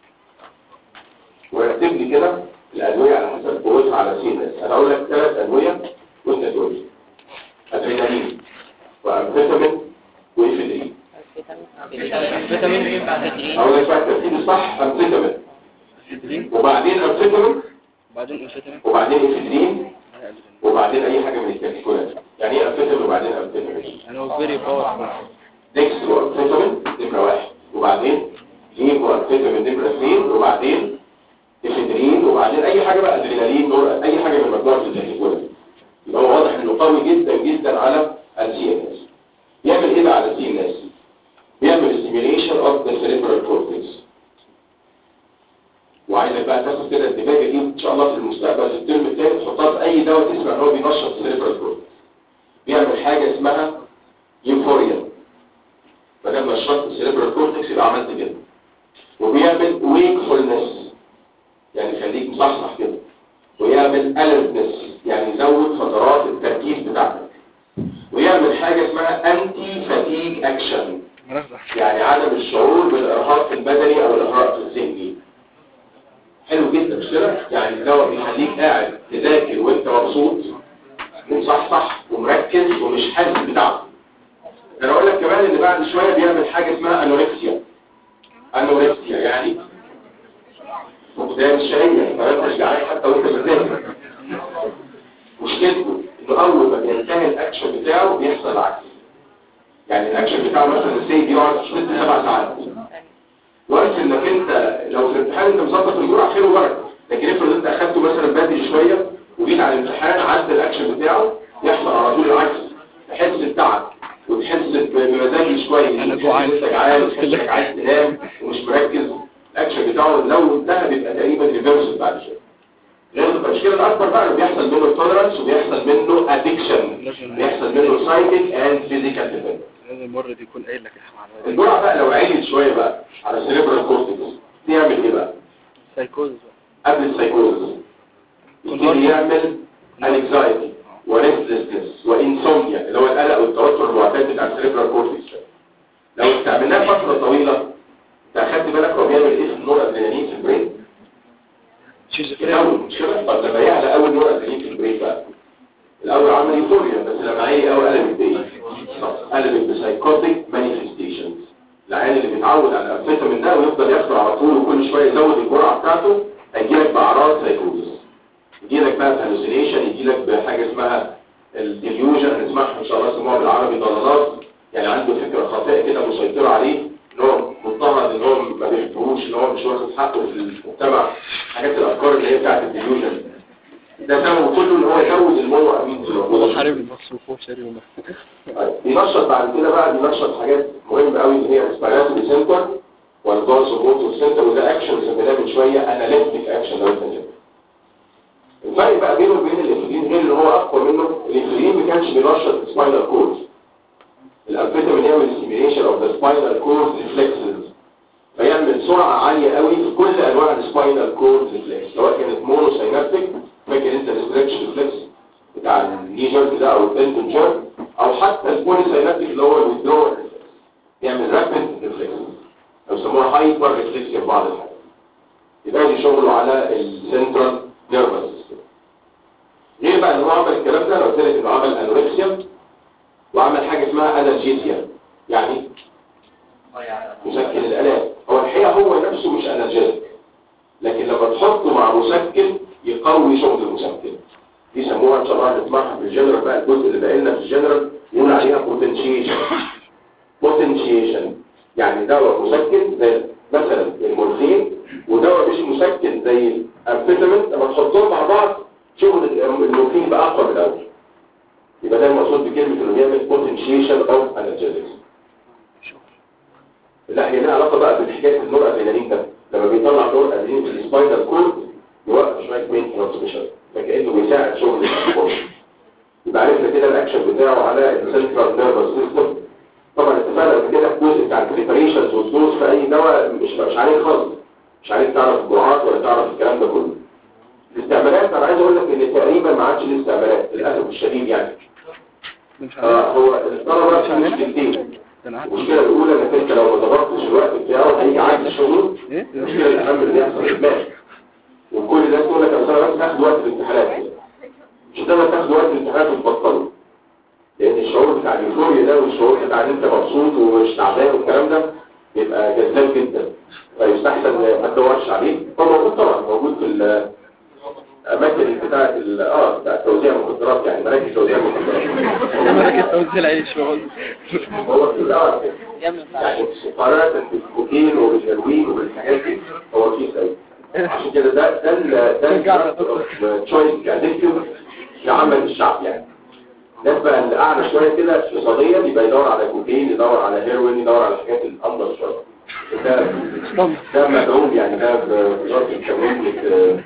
ورتب لي كده الادويه على حسب قوتها على سي اس انا اقول لك ثلاث ادويه وانت تقول لي ادرينالين وامفيتامين وافيدرين فيتامين ايه بعد اقول لك بقى الترتيب الصح امفيتامين وبعدين امفيتامين بعدين انفيتامين وبعدين افيدرين وبعدين اي حاجه من الكاتيجوريات يعني ايه امفيتامين وبعدين امفيتامين يعني هو فيري باور ديكسترو امفيتامين نمره واحد وبعدين ليفو امفيتامين نمره اثنين وبعدين افيدرين وبعدين اي حاجه بقى ادرينالين نور اي حاجه من مجموعه الكاتيجوريات يبقى هو واضح انه قوي جدا جدا على السي ان اس يعمل ايه بقى على السي ان اس بيعمل ستيميوليشن اوف ذا سيريبرال كورتكس وعايزك بقى تاخد كده الدماغ دي ان شاء الله في المستقبل في الترم الثاني تحطها في اي دواء تسمع ان هو بينشط السيريبرال كورتكس بيعمل حاجه اسمها يوفوريا ما دام نشطت السيريبرال كورتكس يبقى عملت كده وبيعمل ويكفولنس يعني يخليك مصحصح كده ويعمل alertness يعني يزود فترات التركيز بتاعتك ويعمل حاجة اسمها انتي فاتيج اكشن يعني عدم الشعور بالارهاق البدني او الارهاق الذهني حلو جدا مش كده يعني الدواء بيخليك قاعد تذاكر وانت مبسوط ومصحصح ومركز ومش حاسس بتعب انا اقول لك كمان ان بعد شويه بيعمل حاجه اسمها انوركسيا انوركسيا يعني فقدان الشهيه ما انتش جعان حتى وانت بتذاكر مشكلته انه اول ما بينتهي الاكشن بتاعه بيحصل العكس يعني الاكشن بتاعه مثلا سي بيقعد ست سبع ساعات وانس انك انت لو في الامتحان انت مظبط الجرعه خير وبركه لكن افرض انت اخدته مثلا بدري شويه وجيت على الامتحان عدى الاكشن بتاعه يحصل على طول العكس تحس بتعب وتحس بمزاج مش كويس أنا وتحس جوعان. إنك جعان وتحس انك عايز تنام ومش مركز الاكشن بتاعه لو انتهى بيبقى تقريبا ريفرس بعد شويه غير المشكله الاكبر بقى انه بيحصل منه توليرانس وبيحصل منه ادكشن لازم بيحصل منه سايكيك اند فيزيكال ديبندنس لازم الممرض يكون قايل لك المعلومات دي الجرعه بقى لو عالت شويه بقى على سيريبرال كورتكس تعمل ايه بقى سايكوز قبل السايكوز يبتدي يعمل انكزايتي وريستلسنس وانسومنيا اللي هو القلق والتوتر المعتاد بتاع السيريبرال كورتكس لو استعملناه فتره طويله انت اخدت بالك هو بيعمل ايه في النور ادرينالين في البرين الاول مش كده طب لما يعلى اول نور ادرينالين في البرين بقى الاول عمل يوفوريا بس لما عالي قوي قلبت بايه قلبت بسايكوتيك مانيفستيشنز العيان اللي بيتعود على الانفيتامين ده ويفضل ياخده على طول وكل شويه يزود الجرعه بتاعته هيجيلك باعراض سايكوزس يجيلك بقى بهلوسينيشن يجيلك بحاجه اسمها الديليوجن هنسمعها ان شاء الله يسموها بالعربي ضلالات يعني عنده فكره خاطئه كده مسيطره عليه ان هو مضطهد ان هو ما بيحبوش ان هو مش واخد حقه في المجتمع حاجات الافكار اللي هي بتاعت الديليوجن ده سببه كله ان هو يزود المونو امين في هو الوجود حارب المصروف هو شاري وما طيب، بينشط بعد كده بقى بينشط حاجات مهمة قوي اللي هي الاسبيراتوري سنتر والدورس موتور سنتر وده اكشن سميناه من شوية اناليتيك اكشن لو انت كده الفرق بقى بينه وبين الانسولين غير ان هو اقوى منه الانسولين ما كانش بينشط السباينال كورد الامفيتامين يعمل ستيميليشن اوف ذا سباينال كورد ريفلكسز فيعمل سرعة عالية قوي في كل انواع السباينال كورد ريفلكس سواء كانت مونو ساينابتيك فاكر انت الستريتش ريفلكس بتاع الني جيرك ده او البنتون جيرك او حتى البولي ساينابتيك اللي هو الويدرو يعمل رابيد ريفلكس او يسموها هايبر ريفلكس في بعض الحالات يبقى دي شغله على السنترال نيرفس سيستم غير بقى ان هو عمل الكلام ده انا قلت لك انه عمل انوركسيا وعمل حاجه اسمها انرجيزيا يعني مسكن الالام هو الحقيقه هو نفسه مش انرجيزك لكن لما تحطه مع مسكن يقوي شغل المسكن دي سموها ان شاء الله هنسمعها في الجنرال بقى الجزء اللي باقي لنا في الجنرال يقول عليها بوتنشيشن بوتنشيشن يعني دواء مسكن زي مثلا المورفين ودواء مش مسكن زي الامفيتامين لما تحطهم مع بعض شغل المورفين بقى اقوى من الاول يبقى ده المقصود بكلمه انه بيعمل بوتنشيشن اوف انرجيزكس لا هي لها علاقه بقى بالحكايه النور ادرينالين ده لما بيطلع نور ادرينالين في السباينال كورد يوقف شويه مين ترانسميشن فكانه بيساعد شغل الكورد يبقى عرفنا كده الاكشن بتاعه على السنترال نيرفس سيستم طبعا اتفقنا قبل كده في الجزء بتاع البريباريشنز والدوز في اي دواء مش مش عليه خالص مش عليك تعرف الجرعات ولا تعرف الكلام ده كله الاستعمالات انا عايز اقول لك ان تقريبا ما عادش ليه استعمالات للاسف الشديد يعني مش آه عارف هو الطلبه في مشكلتين ده انا عارف المشكله الاولى انك انت لو ما ضبطتش الوقت بتاعه هيجي عكس الشغل ايه المشكله الاهم اللي يحصل ادمان وكل الناس تقول لك اصل انا بس هاخد وقت الامتحانات مش هتقدر تاخد وقت الامتحانات وتبطله لان الشعور بتاع اليوفوريا ده والشعور بتاع ان انت مبسوط ومش تعبان والكلام ده بيبقى جذاب جدا فيستحسن ما تدورش عليه هو موجود طبعا موجود في الاماكن بتاعه ال- اه بتاع توزيع المخدرات يعني مراكز توزيع المخدرات ده مراكز توزيع العيش شغل هو في الأول يعمل يعني مقارنة بالكوكين وبالهيروين وبالحاجات دي هو رخيص قوي عشان كده ده ده ال- ده تشويس كادكتيف لعمل الشعب يعني الناس بقى اللي اعلى شويه كده اقتصاديا يبقى يدور على كوكين يدور على هيروين يدور على الحاجات الانضف شويه ده ده مدعوم يعني ده بوزاره التموين بت-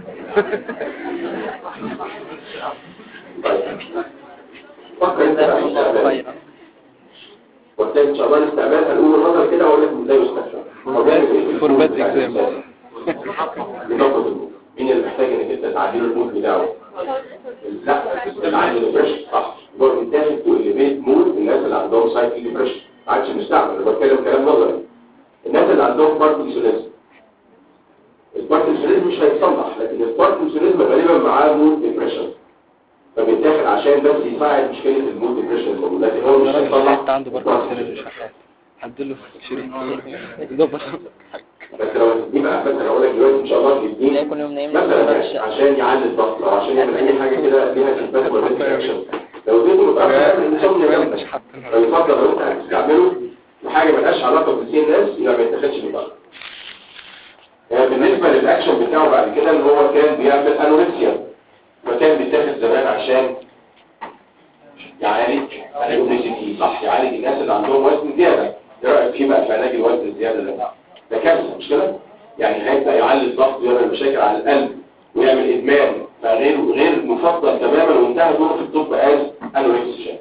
طيب فكر انت بقى في الاستعمال. وبالتالي ان شاء الله الاستعمال هنقول النظر كده واقول لكم ازاي يستخدم هو بيعمل ايه في For الفود bad بتاع exam. الإنسان؟ بينقص المود مين اللي محتاج انك انت تعديله المود بتاعه لا اللي عنده ديبريشن صح هو بيتاخد تو اليفيت مود الناس اللي عندهم سايكل ديبريشن ما عادش مستعمل انا بتكلم كلام نظري الناس اللي عندهم باركنسونيزم الباركنسونيزم مش هيتصلح لكن الباركنسونيزم غالبا معاه مود ديبريشن فبيتاخد عشان بس يساعد مشكله المود ديبريشن الموجود لكن هو مش الراجل هيصلح حتى عنده باركنسون مش شغال هديله شريط يظبط بس لو دي بقى مثلا اقول لك دلوقتي ان شاء الله تلاقي تديه كل يوم نايم مثلا يعني عشان يعلي الضغط او عشان يعمل اي حاجه كده ليها كيفات ولا اكشن لو اديته متاخر يعمل انسومنيا جامده فيفضل لو انت هتستعمله لحاجه ملهاش علاقه بسين الناس يبقى ما يتاخدش متاخر يعني بالنسبه للاكشن بتاعه بعد كده ان هو كان بيعمل انوركسيا فكان بيتاخد زمان عشان يعالج الاوبيسيتي صح يعالج الناس اللي عندهم وزن زياده ايه رايك فيه بقى في علاج الوزن الزياده ده ده كارثه مش كده يعني هيبدا يعلي الضغط ويعمل مشاكل على القلب ويعمل ادمان فغير غير مفضل تماما وانتهى دوره في الطب از انوركسيا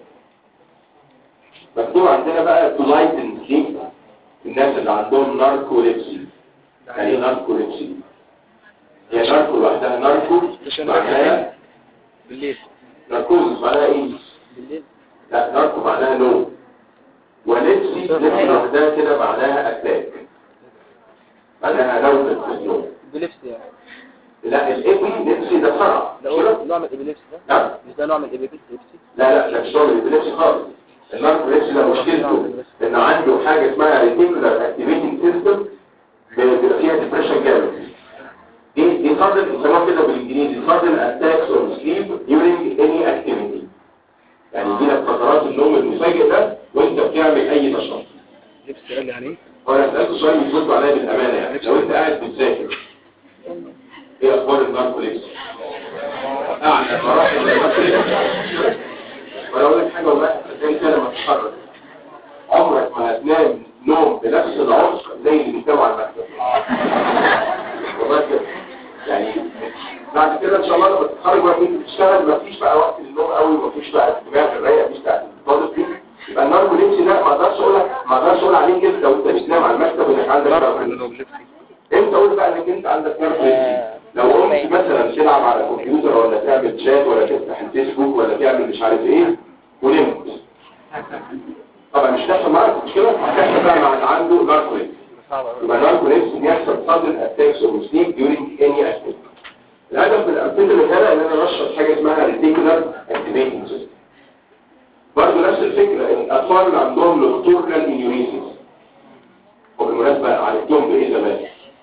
مكتوب عندنا بقى تولايتن سليب الناس اللي عندهم ناركوليبسي يعني ايه ناركوليبسي هي ناركو لوحدها ناركو معناها بالليل ناركوز معناها ايه بالليل لا ناركو معناها نوم ولبسي لبسي لوحدها كده معناها اتاك معناها نوم في النوم بلبس يعني لا الابي لبسي ده فرع ده مش كده؟ هو نوع من الابيليبس ده نعم مش ده نوع من الابيليبس لا لا لا مش نوع من الابيليبسي خالص الناركوليبسي ده مشكلته ان عنده حاجه اسمها ريتيكولار اكتيفيتنج سيستم بيبقى فيها ديبريشن جامد دي دي sudden بيسموها كده بالانجليزي sudden attacks on sleep during any activity يعني دي لك فترات النوم المفاجئ ده وانت بتعمل اي نشاط لبس قال لي يعني ايه هو انا سالته سؤال بترد عليا بالامانه يعني لو انت قاعد بتذاكر ايه اخبار الناركوليبسي اعلى مراحل الناركوليبسي وانا اقول لك حاجه والله هتلاقي كده لما تتخرج عمرك ما هتنام نوم بنفس العمق زي اللي بيتناموا على المكتب والله كده يعني بعد كده ان شاء الله لما تتخرج وانت تشتغل مفيش بقى وقت للنوم قوي ومفيش بقى الدماغ الرايقه مش بتاعت الطالب دي يبقى الناركوليبسي ده ما اقدرش اقول لك ما اقدرش اقول عليك كده لو انت بتنام على المكتب انك عندك ناركوليبسي امتى اقول بقى انك انت عندك ناركوليبسي لو قمت مثلا تلعب على الكمبيوتر ولا تعمل شات ولا تفتح الفيسبوك ولا تعمل مش عارف ايه ونمت طبعا مش تحصل معاك مش كده هتحصل بقى مع اللي عنده ناركوليبسي يبقى الناركوليبسي بيحصل sudden attacks of sleep during any activity الهدف من الامثله هنا ان انا انشط حاجه اسمها reticular activating system برضه نفس الفكره ان الاطفال اللي عندهم nocturnal enuresis وبالمناسبه عالجتهم بايه زمان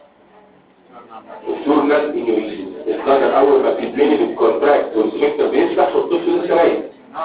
nocturnal enuresis الضجر اول ما بيتبني بالكونتراكت والسفكتر بيفتح والطفل لسه نايم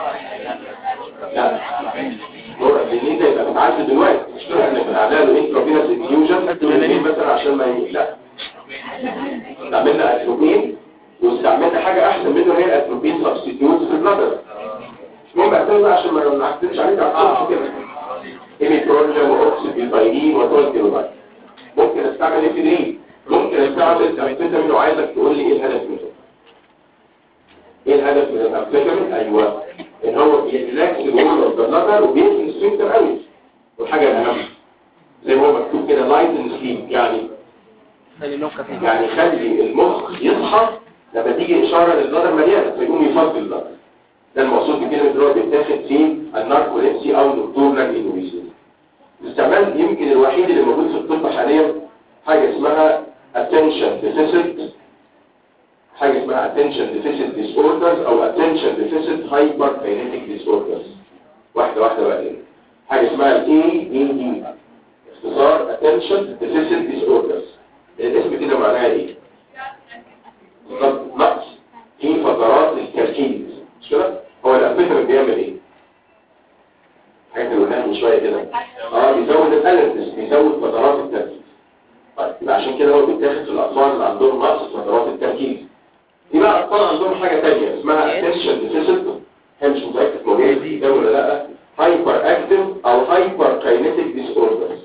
لا هو لان انت يبقى بتعالج دلوقتي مش كده انك بتعمل له انترافينوس انفيوجن مثلا عشان ما ي- لا استعملنا اتروبين واستعملنا حاجه احسن منه هي الاتروبين سبستيتيوت في البلادر مش مهم اعتمد بقى عشان ما نعتمدش عليك على الصبح كده ايميترونجين واوكسيبيوتايدين وتولكيلوبايد ممكن استعمل افيدرين ممكن استعمل امفيتامين وعايزك تقول لي ايه الهدف منه ايه الهدف من الامفيتامين ايوه ان هو بيريلاكس الوول اوف ذا بلادر وبيقفل السفنكتر قوي والحاجه الاهم زي ما هو مكتوب كده لايت اند سليب يعني خلي النوم خفيف يعني خلي المخ يصحى لما تيجي اشاره للبلادر مليانه فيقوم يفضي البلادر ده المقصود بكلمه اللي هو بيتاخد في الناركوليبسي او نكتورنال انويزيس الاستعمال يمكن الوحيد اللي موجود في الطب حاليا حاجه اسمها attention deficit حاجه اسمها attention deficit disorders او attention deficit hyperkinetic disorders واحده واحده بقى كده حاجه اسمها ال ADD اختصار attention deficit disorders الاسم كده معناها ايه بالظبط نقص في فترات التركيز مش كده هو الافيتامين بيعمل ايه حاجه اللي قلناها من شويه كده اه بيزود الالرتنس بيزود فترات التركيز طيب يبقى عشان كده هو بيتاخد في الاطفال اللي عندهم نقص في فترات التركيز في بقى اطفال عندهم حاجه ثانيه اسمها attention deficit هي مش متاكد موجوده في ده ولا لا هايبر اكتيف او هايبر كاينيتيك ديس اوردرز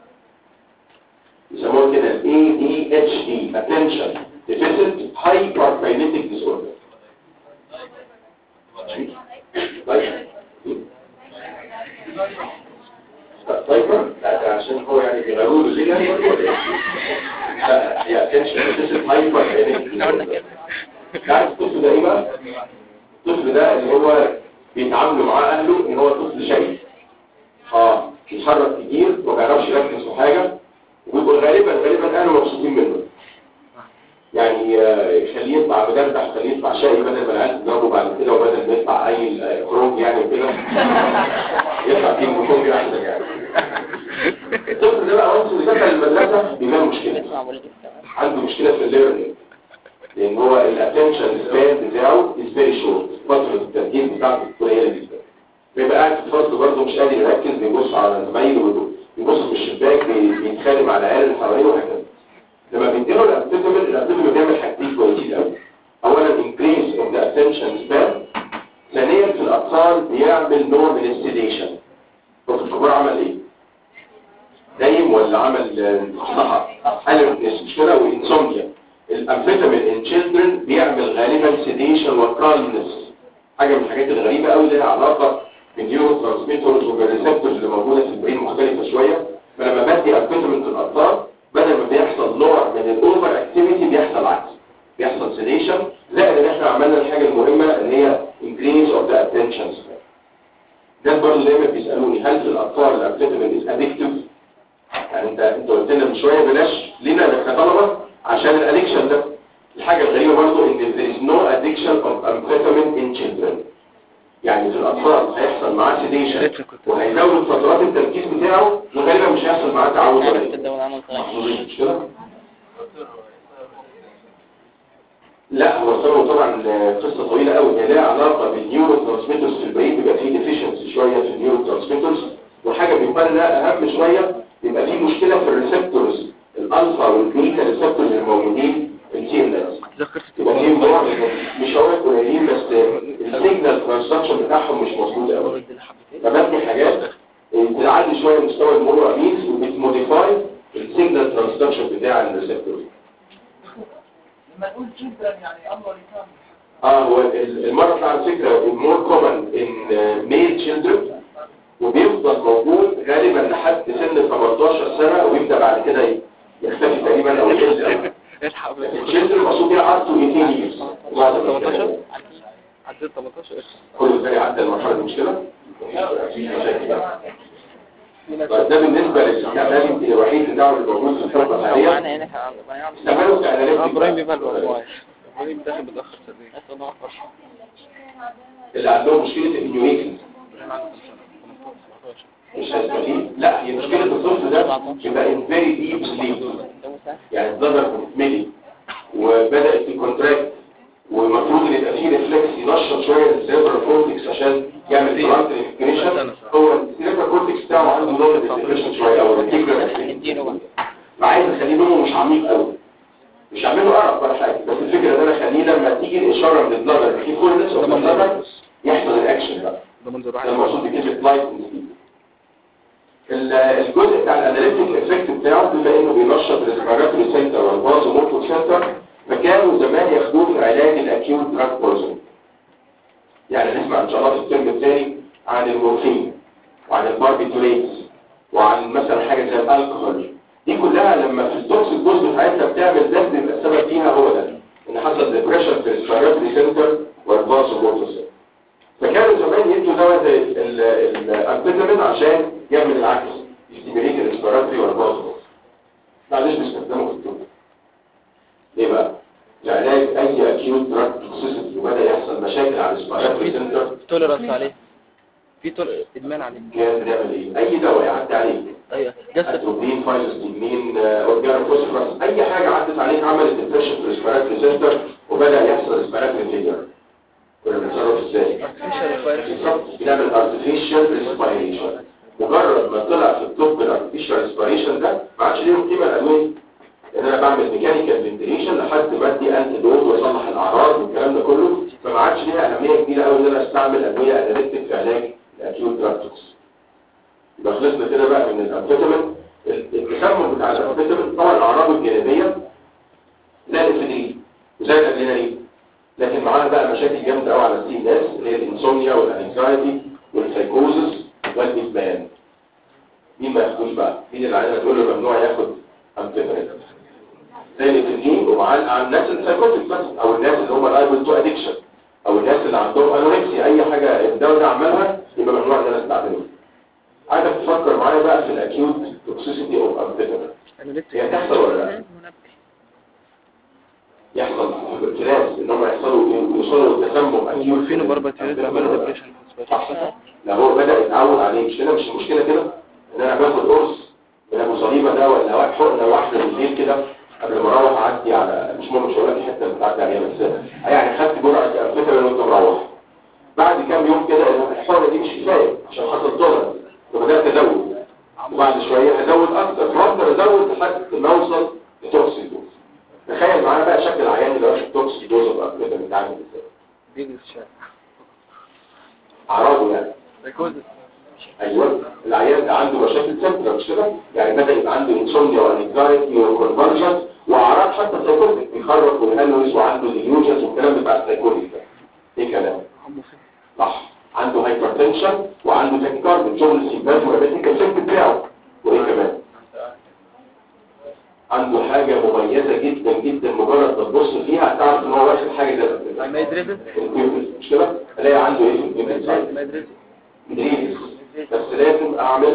يسموها كده ال ADHD Attention Deficit Hyperkinetic Disorder طيب طيب لا ده عشان هو يعني بيغيروا له الليجا لا هي Attention Deficit Hyperkinetic Disorder عارف الطفل ده ايه بقى؟ الطفل ده اللي هو بيتعاملوا معاه اهله ان هو طفل شقي اه بيتحرك كتير وما بيعرفش يركز في حاجه ويبقوا غالبا غالبا اهله مبسوطين منه يعني آه، يخليه يطلع مدردح يخليه يطلع شقي بدل ما العيال تضربه بعد كده وبدل ما يطلع اي آه، خروج يعني وكده يطلع كينج كونج احسن يعني الطفل ده بقى وانس دخل المدرسه بيبقى مشكله اسمع بقول لك عنده مشكله في الليرنينج لان هو الاتنشن سبان بتاعه از فيري شورت فتره التركيز بتاعته قليله جدا بيبقى قاعد في الفصل برضه مش قادر يركز بيبص على زمايله ويبص- يبص من الشباك بي- بيتخانق مع العيال اللي حواليه وهكذا لما بيديله الابتسامل الابتسامل بيعمل حاجتين كويسين قوي اولا increase of the attention span ثانيا في الاطفال بيعمل نوع من السيديشن دكتور كبار عمل ايه نايم ولا عمل آه، صحى اليرتنس مش كده وانسومنيا الامفيتامين ان تشيلدرن بيعمل غالبا سيديشن وكالمنس حاجه من الحاجات الغريبه قوي لها علاقه بالنيورو ترانسميترز وبالريسبتورز اللي موجوده في البرين مختلفه شويه فلما بدي امفيتامين في الاطفال بدل ما بيحصل نوع من الاوفر اكتيفيتي بيحصل عكس بيحصل سيديشن زائد ان احنا عملنا الحاجه المهمه اللي هي increase of the attention span ده برضه دايما بيسالوني هل في الاطفال الامفيتامين از ادكتيف يعني انت انت قلت لنا من شويه بلاش لينا كطلبه عشان الادكشن ده الحاجه الغريبه برضه ان there is no addiction of amphetamine in children يعني في الاطفال هيحصل معاه سيديشن وهيزود فترات التركيز بتاعه وغالبا مش هيحصل معاه تعود ولا عرفت ايه الدولة عنه صغير محظوظين مش كده؟ لا هو سببه طبعا قصة طويلة قوي هي لها علاقة بالنيورو ترانسميترز في البرين بيبقى فيه ديفيشنسي شوية في النيورو ترانسميترز وحاجة بيقال انها اهم شوية بيبقى فيه مشكلة في الريسبتورز الالفا والبيتا ريسبتورز الموجودين في التي ام اس ذكرت يبقى فيه نوع من- مش هقول قليلين بس السيجنال ترانسدكشن بتاعهم مش مظبوط قوي فبدي حاجات بتعلي شوية مستوى المونو امينز وبتموديفاي السيجنال ترانسدكشن بتاع الريسبتورز لما نقول جدا يعني امر كامل اه هو ال- المرض على فكرة more common in uh, male children وبيفضل موجود غالبا لحد سن 18 سنة ويبدأ بعد كده ي- يختفي تقريبا او يقل الحق الchildren المقصود بيها up to 18 years معظم 18 الكلام. عديت 18 كل ثاني عدى المرحلة دي مش كده؟ مفيش مشاكل بقى. طيب ده بالنسبة للاستعمال يمكن الوحيد بتاعه اللي موجود في الحلقة الحالية معانا هنا كان عنده استعماله اه كأناليتيك ابراهيم بيبقى الموبايل ابراهيم داخل متاخر صدقني بس والله أكبر. اللي عندهم مشكلة النيويكل ابراهيم عنده 18 مش هيستفيد لا هي مشكلة الطفل ده يبقى in very deep sleep ده مسهل. يعني الظهر بتتملي وبدأت تكونتراكت والمفروض ان يبقى فيه ريفلكس ينشط شويه السيربرال كورتكس عشان يعمل فرونت ريكريشن هو السيربرال كورتكس بتاعه عنده نوع ريكريشن شويه او نديله بقى. فعايز اخليه نومه مش عميق قوي مش هعمل له ارق ولا حاجه بس الفكره ان انا اخليه لما تيجي الاشاره من النظر في كل الناس من النظر يحصل الاكشن بقى ده منظر واحد ده المقصود بكلمه لايت الجزء بتاع الاناليتيك افكت بتاعه بما انه بينشط الريسبيراتوري سنتر والبازو موتور سنتر فكانوا زمان ياخدوه في علاج الاكيوت دراج بويزن يعني نسمع ان شاء الله في الترم الثاني عن المورفين وعن الباربيتوريتس وعن مثلا حاجه زي الالكحول دي كلها لما في التوكسيك دوز بتاعتها بتعمل ده بيبقى السبب فيها هو ده ان حصل ديبريشن في الريسبيراتوري سنتر والبازو موتور سنتر فكانوا زمان يدوا دواء زي الامفيتامين عشان يعمل العكس يستيميليت الريسبيراتوري والبازو معلش بيستخدموا في الطب ليه بقى؟ لعلاج اي اكيوت دراج توكسيسيتي وبدا يحصل مشاكل على الريسبيراتوري سنتر توليرانس عليه في تول... ادمان عليه كان بنعمل ايه؟ اي دواء يعدي عليك ايوه جسد اتروبين فايزوستيمين اورجانو فوسفورس اي حاجه عدت عليك عملت ديبريشن في الريسبيراتوري سنتر وبدا يحصل ريسبيراتوري فيلير كنا بنتصرف ازاي؟ بالظبط بنعمل artificial respiration مجرد ما طلع في الطب الارتفيشال ريسبيريشن ده ما عادش ليهم قيمه الادويه ان انا بعمل ميكانيكال فنتيليشن لحد ما ادي انتي دوز واصلح الاعراض والكلام ده كله فما عادش ليها اهميه كبيره قوي ان انا استعمل ادويه اناليتيك في علاج الاكيوت دراكتوكس يبقى خلصنا كده بقى من الامفيتامين التسمم بتاع الامفيتامين طبعا الاعراض الجانبيه زي الافيدرين وزي الادرينالين لكن معاها بقى مشاكل جامده قوي على السي ناس اللي هي الانسومنيا والانكزايتي والسايكوزس والادمان مين ما ياخدوش بقى مين اللي علينا تقول له ممنوع ياخد امفيتامين زي الاتنين ومع الناس السايكوتيك بس او الناس اللي هم الايبل تو ادكشن او الناس اللي عندهم انوركسيا اي حاجه الدواء ده عملها يبقى ممنوع ان انا استعمله عايزك تفكر معايا بقى في الاكيوت توكسيسيتي اوف امفيتامين هي تحصل ولا لا يحصل في ناس ان هم يحصلوا يوصلوا لتسمم اكيوت مورفين وباربيتوريت بيعملوا ديبريشن لا هو بدأ يتعود عليه مش كده مش المشكلة كده ان انا باخد قرص من ابو صليبة ده ولا واحد حقنة واحدة بالليل كده قبل ما اروح اعدي على مش مهم مش هقول لك الحته اللي بتعدي عليها بس يعني خدت جرعة امفيتامين وانت مروح بعد كام يوم كده الحقنة دي مش كفاية عشان حصل تولرنس فبدأت ازود وبعد شوية هزود اكتر فافضل ازود لحد ما اوصل لتوكسيك دوز تخيل معايا بقى شكل العيان اللي واخد توكسيك دوز اوف امفيتامين عامل ازاي بيجري في الشارع اعراضه يعني سايكوزس ايوه العيان ده عنده مشاكل سنترال مش كده يعني بدا يبقى عنده انسومنيا وانكزايتي وكونفرجنس واعراض حتى سايكوتيك بيخرج ويهلوس وعنده ديليوجنز والكلام بتاع السايكوتيك ده ايه كلام صح عنده هايبرتنشن وعنده تاكيكارديا شغل السيبات والريتيك الشك بتاعه وايه كمان عنده حاجة مميزة جدا جدا مجرد ما تبص فيها هتعرف ان هو واخد حاجة زي ما يدرسه البيوبل مش كده؟ الاقي عنده ايه في البيوبل ما يدرسه إدريس بس لازم اعمل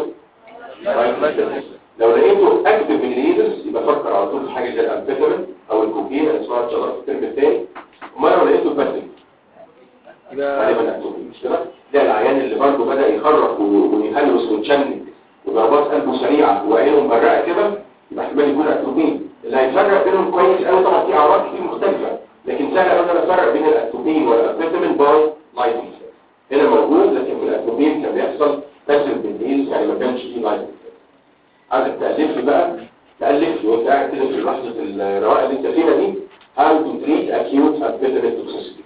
لو لقيته اكتف من الإيدس يبقى فكر على طول في حاجه زي الامفيتامين او الكوكين اللي اسمها الشرط الترم الثاني امال لو لقيته باسف يبقى غالبا اكتوبين مش كده ده العيان اللي برضه بدا يخرف و- ويهلوس ويتشنج وضربات قلبه سريعه وعينه مبرقه كده يبقى احتمال يكون اكتوبين اللي هيفرق بينهم كويس قوي طبعا في اعراض كتير مختلفه لكن سهل قوي انا افرق بين الاكتوبين والامفيتامين باي لايتنج هنا موجود لكن في الأكوبين كان بيحصل باسف بالليل يعني ما كانش فيه لايت عايزك تألف لي بقى تألف لي وانت قاعد كده في لحظة الرواقة اللي انت فيها دي how to treat acute amphetamine toxicity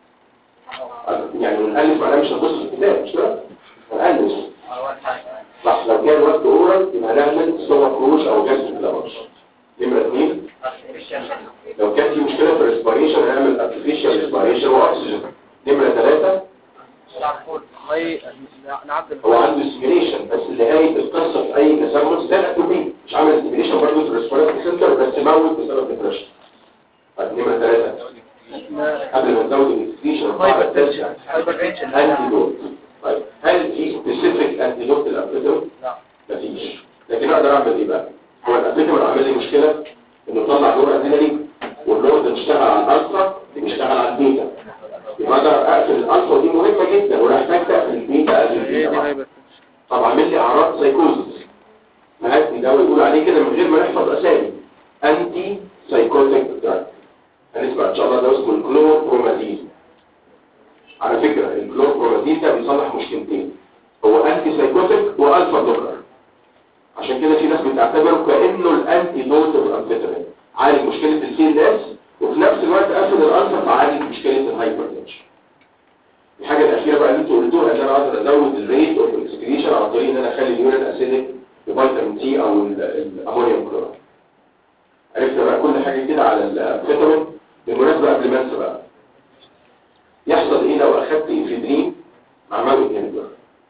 يعني ونألف معناه مش هنبص في الكتاب مش كده؟ هنألف أول حاجة صح لو كان وقت اورال يبقى نعمل صور كروش او جلسة الأبرش نمرة اثنين لو كان في مشكلة في الريسبيريشن هنعمل artificial respiration واكسجين نمرة ثلاثة والله نعدل هو عنده سيميليشن بس نهاية القصة في أي تسمس ده الأتوبين مش عامل سيميليشن برضه في الريسبيراتوري سنتر بس موت بسبب ديبريشن طيب نمرة ثلاثة قبل ما نزود الانفكشن هايبرتنشن هايبرتنشن انتيدوت طيب هل في سبيسيفيك انتيدوت للأبيتوم؟ لا مفيش لكن أقدر أعمل إيه بقى؟ هو الأبيتوم عامل لي مشكلة إنه طلع دور أدرينالين واللود اشتغل على الألفا واشتغل على البيتا يبقى أقدر أقفل الألفا ودي مهمة جدا ومحتاج تقفل البيتا قبل هي البيتا دي بقى. هايبرتنشن طب عامل لي اعراض سايكوزس مهدي ده ويقول عليه كده من غير ما نحفظ اسامي انتي سايكوتيك دراج هنسمع ان شاء الله ده اسمه الكلوروبرومازين على فكره الكلوروبرومازين ده بيصلح مشكلتين هو انتي سايكوتيك والفا بلوكر عشان كده في ناس بتعتبره كانه الانتي دوت الامفيتامين عالج مشكله السي ان اس وفي نفس الوقت قفل الالفا فعالج مشكله الهايبرتنشن الحاجة الأخيرة بقى اللي انتوا قلتوها ان انا اقدر ازود الريت اوف اكسكريشن عن طريق ان انا اخلي اليورين اسيدك بفيتامين سي او ال- الامونيوم كلورايد عرفنا بقى كل حاجة كده على الفيتامين بالمناسبة قبل ما انسى بقى يحصل ايه لو اخدت افيدرين مع ماوي انهبيتور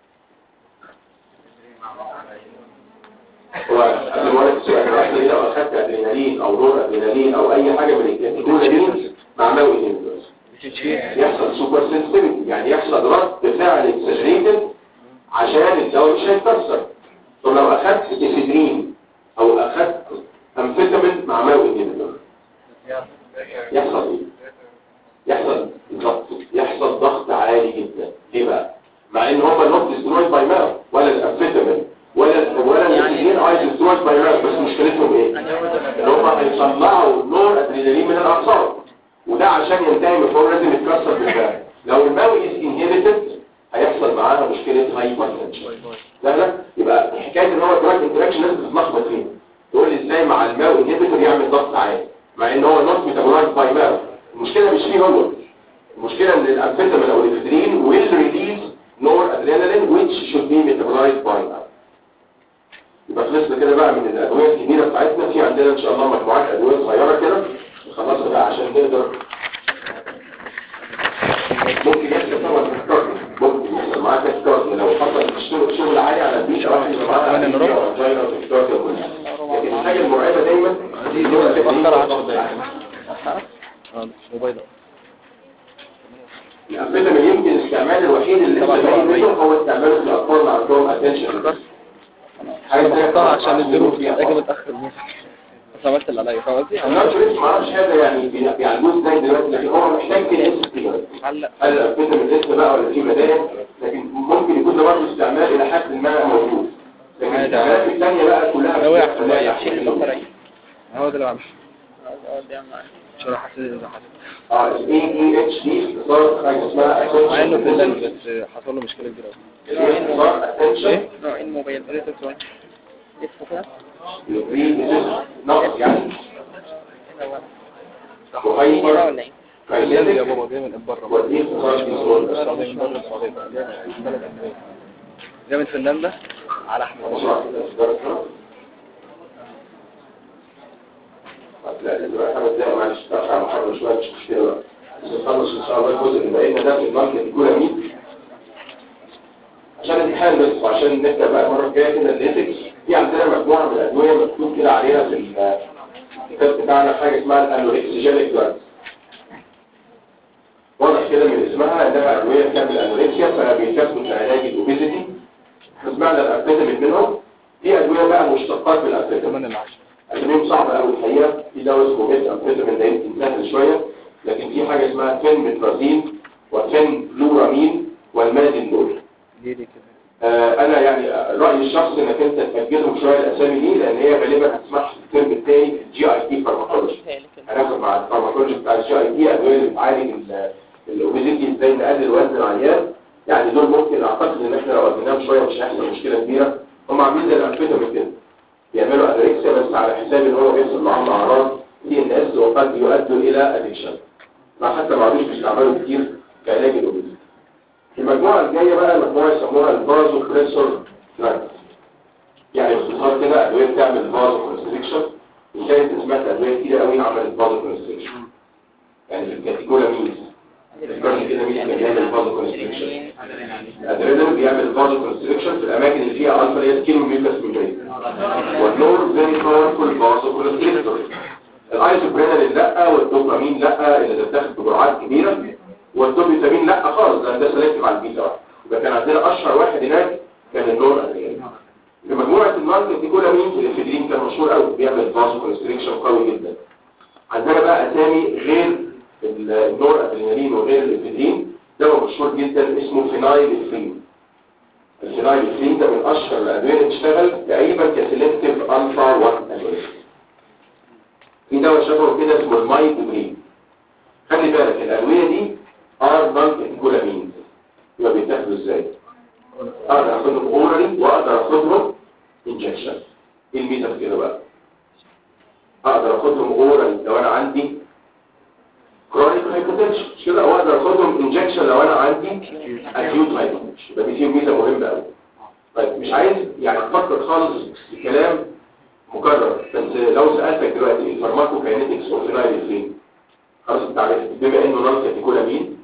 هو قبل ما اقول لك السؤال يحصل ايه لو اخدت ادرينالين او نور ادرينالين او اي حاجة من الكاتيكولامين مع ماوي انهبيتور يحصل سوبر سنسيتيفيتي يعني يحصل رد فعل اكسجريتد عشان الدواء مش هيتكسر طب لو اخدت افيدرين او اخدت امفيتامين مع ماوي انهبيتور يحصل ايه يحصل بالظبط يحصل ضغط عالي جدا ليه بقى مع ان هم نوت ديسترويد باي ماو ولا الامفيتامين ولا ولا الاثنين اي ديسترويد باي ماو بس مشكلتهم ايه ان هم هيصنعوا نور ادرينالين من الاعصاب وده عشان ينتهي مفعول لازم يتكسر بالفعل لو الماوي از انهبيتد هيحصل معاها مشكله هايبرتنشن لا لا يبقى حكايه ان هو دراج انتراكشن لازم تتلخبط فيه تقول لي ازاي مع الماوي انهبيتور يعمل ضغط عالي مع ان هو نوت ميتابولايز باي ماو المشكله مش فيه هو المشكله ان الامفيتامين او الافيدرين will release noradrenaline which should be metabolized by mouth يبقى خلصنا كده بقى من الادويه الكبيره بتاعتنا في عندنا ان شاء الله مجموعات ادويه صغيره كده نخلصها بقى عشان نقدر ممكن يحصل طبعا تذكرني ممكن يحصل معاك تذكرني لو حصل الشغل شغل عالي على البيت او واحد معاه كمان الربع. وفاجينا وتذكرني كلها لكن الحاجه المرعبه دايما دي دي بتأخر 10 دقايق اه مش موبايل الأنفيتامين يمكن الاستعمال الوحيد اللي لسه طبعا باقي طبعا. منه هو استعماله في الأطفال اللي عندهم اتنشن انا بحطها عشان الظروف اجي متاخر بس عملت اللي عليا فاهم قصدي؟ انا مش لسه ما اعرفش هذا يعني بيعالجوه ازاي دلوقتي لكن هو محتاج كده اس كده علق هل الأنفيتامين لسه بقى ولا في بدائل لكن ممكن يكون ده برضه استعمال إلى حد ما موجود لكن عادي. الاستعمالات الثانية بقى كلها انا واقع في بتبقى الميه أحسن شيل منه. الفرعي هو ده اللي بعمله عشان حاسس اذا حاسس اه ال ADHD اختصار حاجة اسمها مع انه في الليل attention بس حصل له مشكله كبيره قوي اللي هي اختصار attention نوع الموبايل قريت ثواني اسمه كده نقص يعني هو وهايبر ولا ايه اليمن يا بابا جاي من بره وديه خارج من الصور السعودية من بره السعودية جاي من بلد أجنبية جاي من فنلندا على أحمد لا دلوقتي خمس دقايق معلش بقى على محاضرة شوية مش مشكلة بقى بس نخلص إن شاء الله الجزء اللي بقينا ده في الماركت الأولى مين عشان الامتحان بس وعشان نبدأ بقى المرة الجاية كده الإيثكس في عندنا مجموعة من الأدوية مكتوب كده عليها في الكتاب بتاعنا حاجة اسمها الأنوركسيجينيك دراجز واضح كده من اسمها انها ادويه بتعمل انوركسيا فبيتاخدوا في علاج الاوبيزيتي احنا سمعنا الانفيتامين منهم في ادويه بقى مشتقات من الانفيتامين كمان العشرة اسمهم صعبه قوي الحقيقه في دواء اسمه ميت انفيتامين ده يمكن سهل شويه لكن في حاجه اسمها فينمترازين وفينفلورامين والمازين دول دي دي كده آه انا يعني رايي الشخصي انك انت تسجلهم شويه الاسامي دي لان هي غالبا هتسمح في الترم الثاني في الجي اي تي فارماكولوجي هناخد مع الفارماكولوجي بتاع الجي اي تي ادويه اللي بتعالج ال- الاوبيزيتي ازاي نقلل وزن العيان يعني دول ممكن اعتقد ان احنا لو قلناهم شويه مش هيحصل مشكله كبيره هم عاملين زي الانفيتامين كده بيعملوا ادريكسيا بس على حساب ان هو بيحصل معاهم اعراض سي ان اس وقد يؤدوا الى ادكشن ما حتى ما عادوش بيستعملوا كتير كعلاج الاوبيزيتي المجموعه الجايه بقى مجموعه يسموها الفازو بريسور دراجز يعني باختصار كده ادويه بتعمل فازو كونستريكشن وكانت انت سمعت ادويه كتير قوي عملت فازو كونستريكشن يعني في الكاتيجوري ميز الكاتيجوري كده ميز كان بيعمل فازو كونستريكشن الادرينالين بيعمل فازو كونستريكشن في الاماكن اللي فيها الفا اللي هي سكين ميوكس ميمبرين والنور فيري باورفول فازو كونستريكتور الايزوبرينالين لا والدوبامين لا اللي بتاخد بجرعات كبيره والدوبيتامين لا خالص لان ده سلكتيف على البيتا واحد يبقى كان عندنا اشهر واحد هناك كان النور ادرينالين في مجموعه الماركت دي كلها مين في الافيدرين كان مشهور قوي بيعمل فازو كونستريكشن قوي جدا عندنا بقى اسامي غير النور ادرينالين وغير الافيدرين دواء مشهور جدا اسمه فينايل افرين الفينايل افرين ده من اشهر الادويه اللي بتشتغل تقريبا كسلكتيف الفا 1 اجونست في دواء شبهه كده اسمه المايبومين خلي بالك الادويه دي ار نون كولامين يبقى بيتاخدوا ازاي اقدر اخدهم اورالي واقدر اخدهم انجكشن ايه الميزه في كده بقى اقدر اخدهم اورالي لو انا عندي كرونيك هايبوتنشن مش كده واقدر اخدهم انجكشن لو انا عندي اكيوت هايبوتنشن يبقى دي فيهم ميزه مهمه قوي طيب مش عايز يعني تفكر خالص في كلام مكرر بس لو سالتك دلوقتي الفارماكو كاينيتكس اوف فين خلاص انت عرفت بما انه نون كاتيكولامين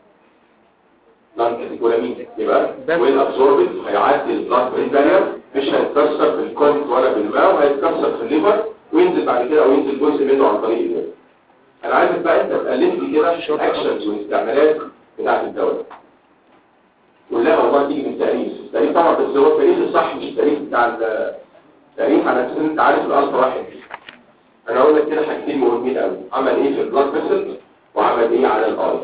نون كاتيكولامين يبقى والابزوربنت هيعدي البلاد برين بارير مش هيتكسر بالكونت ولا بالماء وهيتكسر في الليفر وينزل بعد كده او ينزل جزء منه عن طريق الليفر انا عايزك بقى انت تالف لي كده الاكشنز والاستعمالات بتاعت الدواء كلها والله تيجي من التاريخ التاريخ طبعا بس هو التاريخ الصح مش التاريخ بتاع التاريخ على اساس انت عارف الالفا واحد انا اقول لك كده حاجتين مهمين قوي عمل ايه في البلاد فيسل وعمل ايه على الاي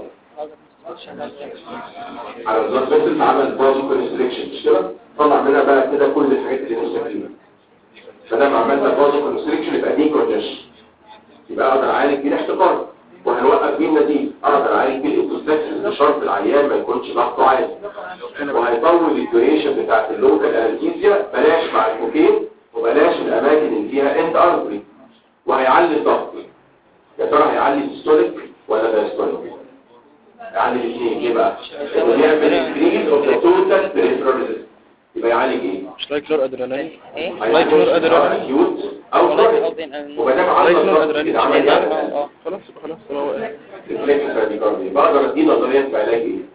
على البلاد فيسل عمل بازو كونستريكشن مش كده طلع منها بقى كده كل الحاجات اللي نفسك فيها فلما عملنا بازو كونستريكشن يبقى دي كونجشن يبقى اقدر اعالج بيه الاحتقان وهنوقف بيه النتيجه اقدر اعالج بيه الاكوستاكسس بشرط العيان ما يكونش ضغطه عالي وهيطول الديوريشن بتاعت اللوكال انستيزيا بلاش مع الكوكين وبلاش الاماكن اللي فيها اند ارتري وهيعلي الضغط يا ترى هيعلي السيستوليك ولا دايستوليك يعلي الاثنين ليه بقى انه بيعمل انكريز اوف ذا توتال بريفرال يبقى يعالج ايه مش لايك نور ادرينالين ايه لايك نور ادرينالين اكيوت او كرونيك وما دام لايك عمل نور الضغط ادرينالين كده عمل يعني اه خلاص خلاص هو ريفلكس براديكاردي بقدر ادي نظريات في علاج ايه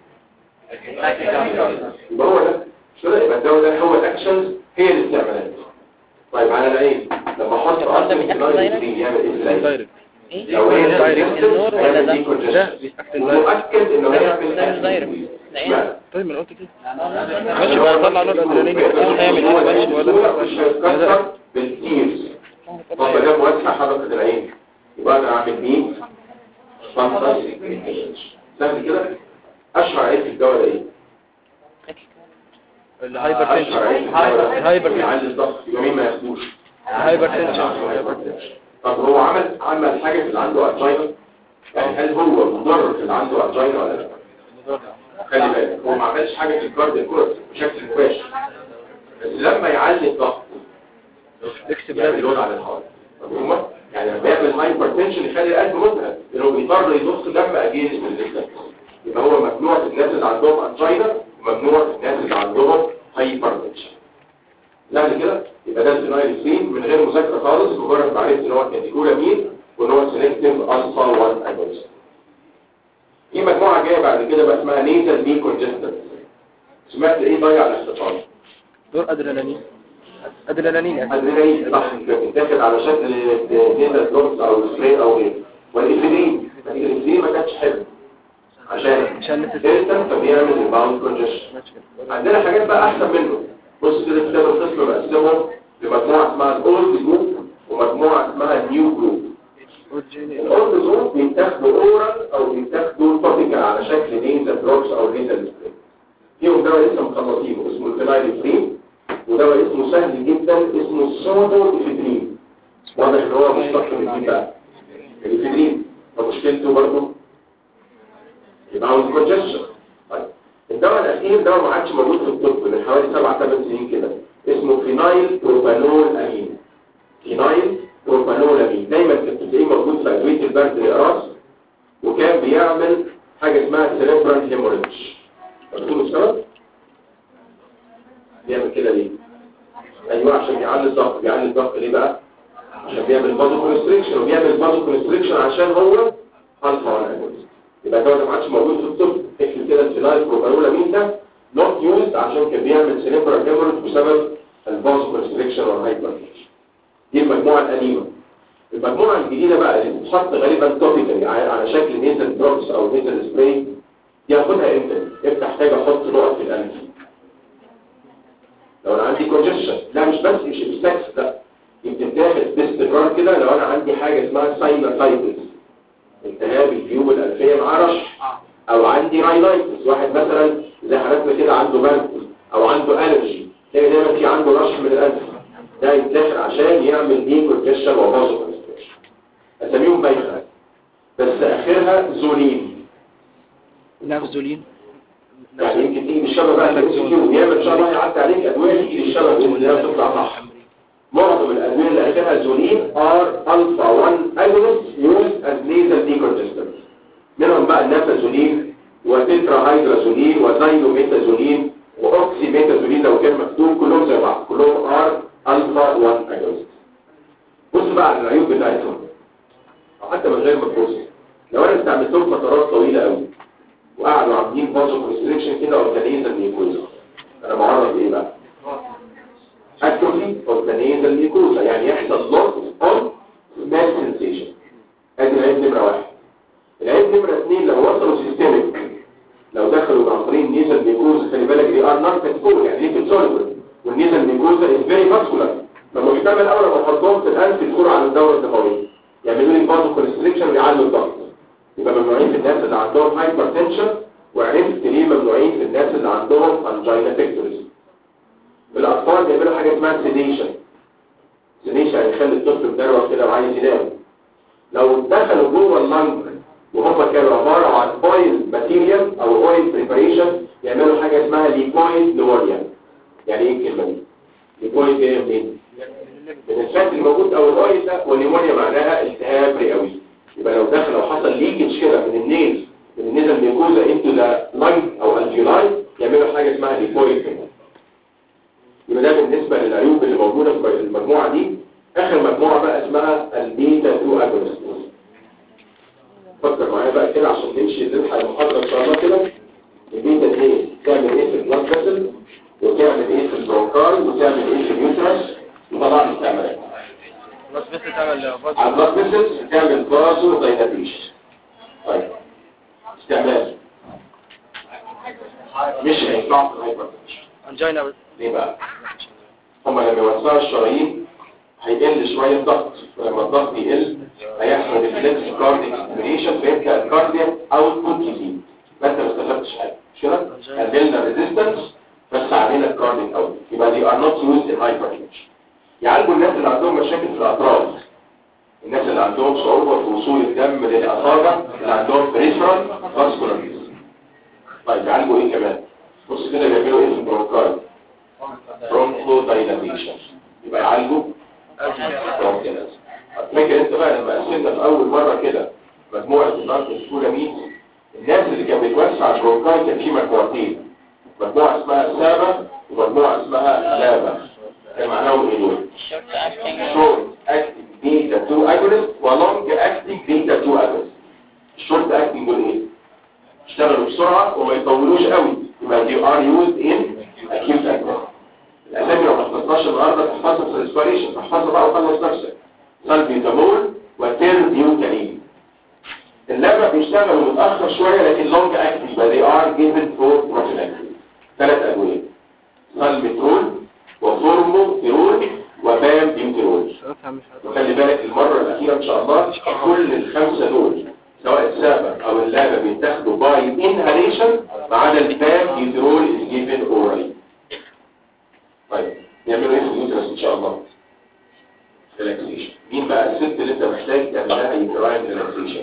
يبقى هو ده مش كده يبقى الدواء ده هو الاكشنز هي الاستعمالات طيب على العين لما احط الأرض اصلا بيأكل في دايركت؟ يعمل ايه في العين دايركت ايه لو هي دايركت النور ولا ده؟ ده بيأكل دايركت ومؤكد انه هيعمل ده مش دايركت ده ايه طيب ما انا قلت كده ماشي بقى طلع نور ادرينالين يبقى هيعمل هو ايه ماشي ولا مش هيتكسر بالتيرز طب ما دام واسع حلقة العين يبقى انا اعمل بيه فانتاس سهل كده اشهر عيب في الدواء ده ايه؟ الهايبر اشهر عيب في تنشن الدواء ده الهايبر يعلي الضغط يبقى مين ما ياخدوش الهايبر تنشن طب هو عمل عمل حاجة في اللي عنده ارجينا يعني هل هو مضر في اللي عنده ارجينا ولا لا خلي بالك هو ما عملش حاجة في الكارديو كورس بشكل مباشر بس لما يعلي الضغط اكس يعمل بلاد لود على الحوالي مفهومة؟ يعني لما يعمل هايبرتنشن يخلي القلب متعب لانه بيضطر يضخ دم اجينست الريزيستنس يبقى هو ممنوع في الناس اللي عندهم انجينا وممنوع في الناس اللي عندهم هايبرتنشن يعني كده يبقى ده الفينايل سين من غير مذاكره خالص مجرد ما عرفت ان هو كاتيكولامين وان هو سيلكتيف الفا 1 اجونست في مجموعه جايه بعد كده بقى اسمها نيزل بي كونجستنت سمعت ايه ضيع الاختصار دور ادرينالين ادرينالين يعني الادرينالين صح بتتاخد على شكل نيزل دروبس او سبراي او غيره والإفرين الإفرين ما كانش حلو عشان عشان نفس دلتا فبيعمل الباوند كونجشن عندنا حاجات بقى احسن منه بص كده كتاب القسم بقسمهم لمجموعه اسمها الاولد جروب ومجموعه اسمها النيو جروب الاولد جروب بيتاخدوا اورال او بيتاخدوا توبيكال على شكل نيزل دروبس او نيزل سبراي فيهم دواء لسه مخلصينه اسمه الفينايل فرين ودواء اسمه سهل جدا اسمه السودو افيدرين واضح ان هو مشتق من دي بقى الافيدرين فمشكلته برضه يبقى هو كونجشن طيب الدواء الاخير ده ما عادش موجود في الطب من حوالي 7 8 سنين كده اسمه فينايل بروبانول امين فينايل بروبانول امين دايما كنت تلاقيه موجود في ادويه البرد الاقراص وكان بيعمل حاجه اسمها سيريبرال هيموريدج مكتوب السبب بيعمل كده ليه ايوه عشان بيعلي الضغط بيعلي الضغط ليه بقى عشان بيعمل بازو كونستريكشن وبيعمل بازو كونستريكشن عشان هو الفا 1 اجونست يبقى ده ما عادش موجود في الطب اكتب كده الفينايل بروبانولامين ده نوت يوزد عشان كان بيعمل سيريبرال هيموريدج بسبب البازو كونستريكشن والهايبرتنشن دي المجموعه القديمه المجموعه الجديده بقى اللي بتتحط غالبا توبيكالي على شكل نيزل دروبس او نيزل سبراي دي هاخدها امتى امتى احتاج احط نقط في الانف لو انا عندي كونجكشن لا مش بس مش السكس لا دي بتتاخد باستمرار كده لو انا عندي حاجه اسمها ساينوسايتس التهاب الجيوب الأنفية مع رشح أو عندي راينايتس واحد مثلا زي حالاتنا كده عنده برد أو عنده ألرجي تلاقي دايما في عنده رشح من الأنف ده يتدخل عشان يعمل دي كونجكشن وبازو كونستريكشن أسميهم بايخة بس آخرها زولين نافزولين يعني يمكن تيجي بالشبه بقى انك تسكيو يعمل ان شاء الله يعدي عليك أدوية تيجي للشبه بإذن الله تطلع صح معظم الأدوية اللي آخرها زولين ار الفا 1 اجونست يوز از نيزل ديكونجستنت منهم بقى النافازولين وتترا هيدرازولين وزايلوميتازولين واوكسيميتازولين لو كان مكتوب كلهم زي بعض كلهم ار الفا 1 اجونست بص بقى على العيوب بتاعتهم او حتى من غير ما تبص لو انا استعملتهم فترات طويله قوي وقعدوا عاملين بازو كونستريكشن كده اورجانيزم ميكوزا انا معرض ايه بقى اتروفي اورجانيزم ميكوزا يعني يحصل لوس اون سمال سنسيشن ادي العيب نمره واحد العيب نمره اثنين لو وصلوا سيستميك لو دخلوا عن طريق النيزل ميكوزا خلي بالك دي ار نون كاتيكول يعني ليه سوليبل والنيزل ميكوزا از فيري فاسكولار فمحتمل اول ما احطهم في الانف يدخلوا على الدوره الدمويه يعملوا لي بازو كونستريكشن ويعلوا الضغط يبقى ممنوعين في الناس اللي عندهم هايبرتنشن وعرفت ليه ممنوعين في الناس اللي عندهم انجينا بيكتوريز الاطفال بيعملوا حاجه اسمها سيديشن سيديشن يعني يخلي الطفل مدروخ كده وعايز ينام لو دخلوا جوه اللنج وهم كانوا عباره عن اويل ماتيريال او اويل بريباريشن يعملوا حاجه اسمها ليبويد نوريا يعني ايه الكلمه دي ليبويد جايه منين من الفات الموجود او الاويل ده والنيمونيا معناها التهاب رئوي يبقى لو دخل او حصل ليكج كده من النيل من النيزل ميكوزا انتو ذا لانج او الفيولاي يعملوا حاجه اسمها ليبويد يبقى ده بالنسبه للعيوب اللي موجوده في المجموعه دي اخر مجموعه بقى اسمها البيتا 2 اجونست فكر معايا بقى كده عشان نمشي نلحق المحاضره ان شاء الله كده البيتا دي تعمل ايه في البلاد فيسل وتعمل ايه في البرونكاي وتعمل ايه في اليوترس وطبعا استعمالات بس بس تعمل على البلاد فيسل تعمل بازو دايلاتيشن طيب استعمال مش هيطلع في الهايبرتنشن انجينا بس ليه بقى هما لما يوسعوا الشرايين هيقل شوية الضغط ولما الضغط يقل هيحصل ريفلكس كارديك ستيميليشن فيبقى الكاردياك اوتبوت يزيد فانت ما استفدتش حاجه مش كده قللنا ريزيستنس بس علينا الكارديك اوت يبقى دي ار نوت يوزد ان هايبرتنشن يعالجوا الناس اللي عندهم مشاكل في الاطراف الناس اللي عندهم صعوبة في وصول الدم للأصابع اللي عندهم بريفرال فاسكولار طيب يعالجوا ايه كمان بص كده بيعملوا ايه في البرونكاي برونكو دايلاتيشن يبقى يعالجوا برونكينس فاكر انت بقى لما قسمنا في اول مره كده مجموعه النار الكولامين الناس اللي كانت بتوسع البرونكاي كان في مجموعتين مجموعه اسمها سابا ومجموعه اسمها لابا كان معناهم ايه دول؟ شورت اكتنج شورت اكتنج بيتا 2 اجونست ولونج اكتنج بيتا 2 اجونست الشورت اكتنج دول ايه؟ اشتغلوا بسرعه وما يطولوش قوي يبقى دي ار يوزد ان اكيوت اكتنج الاسامي لو ما حفظناش النهارده تحفظها في الاسبريشن تحفظها بقى وخلص نفسك سالبيوتامول وتيربيوتالين اللعبة بيشتغلوا متأخر شوية لكن لونج اكتنج but they are given for prophylaxis ثلاث أدوية سالمترول وفورموفيرول وبام بيوتيرول وخلي بالك المرة الأخيرة إن شاء الله كل الخمسة دول سواء السابع أو اللابة بيتاخدوا باي انهاليشن ما عدا البام بيوتيرول is given orally طيب نعملوا ايه في اليوترس ان شاء الله ريلاكسيشن مين بقى الست اللي انت محتاج تعمل لها يوتراين ريلاكسيشن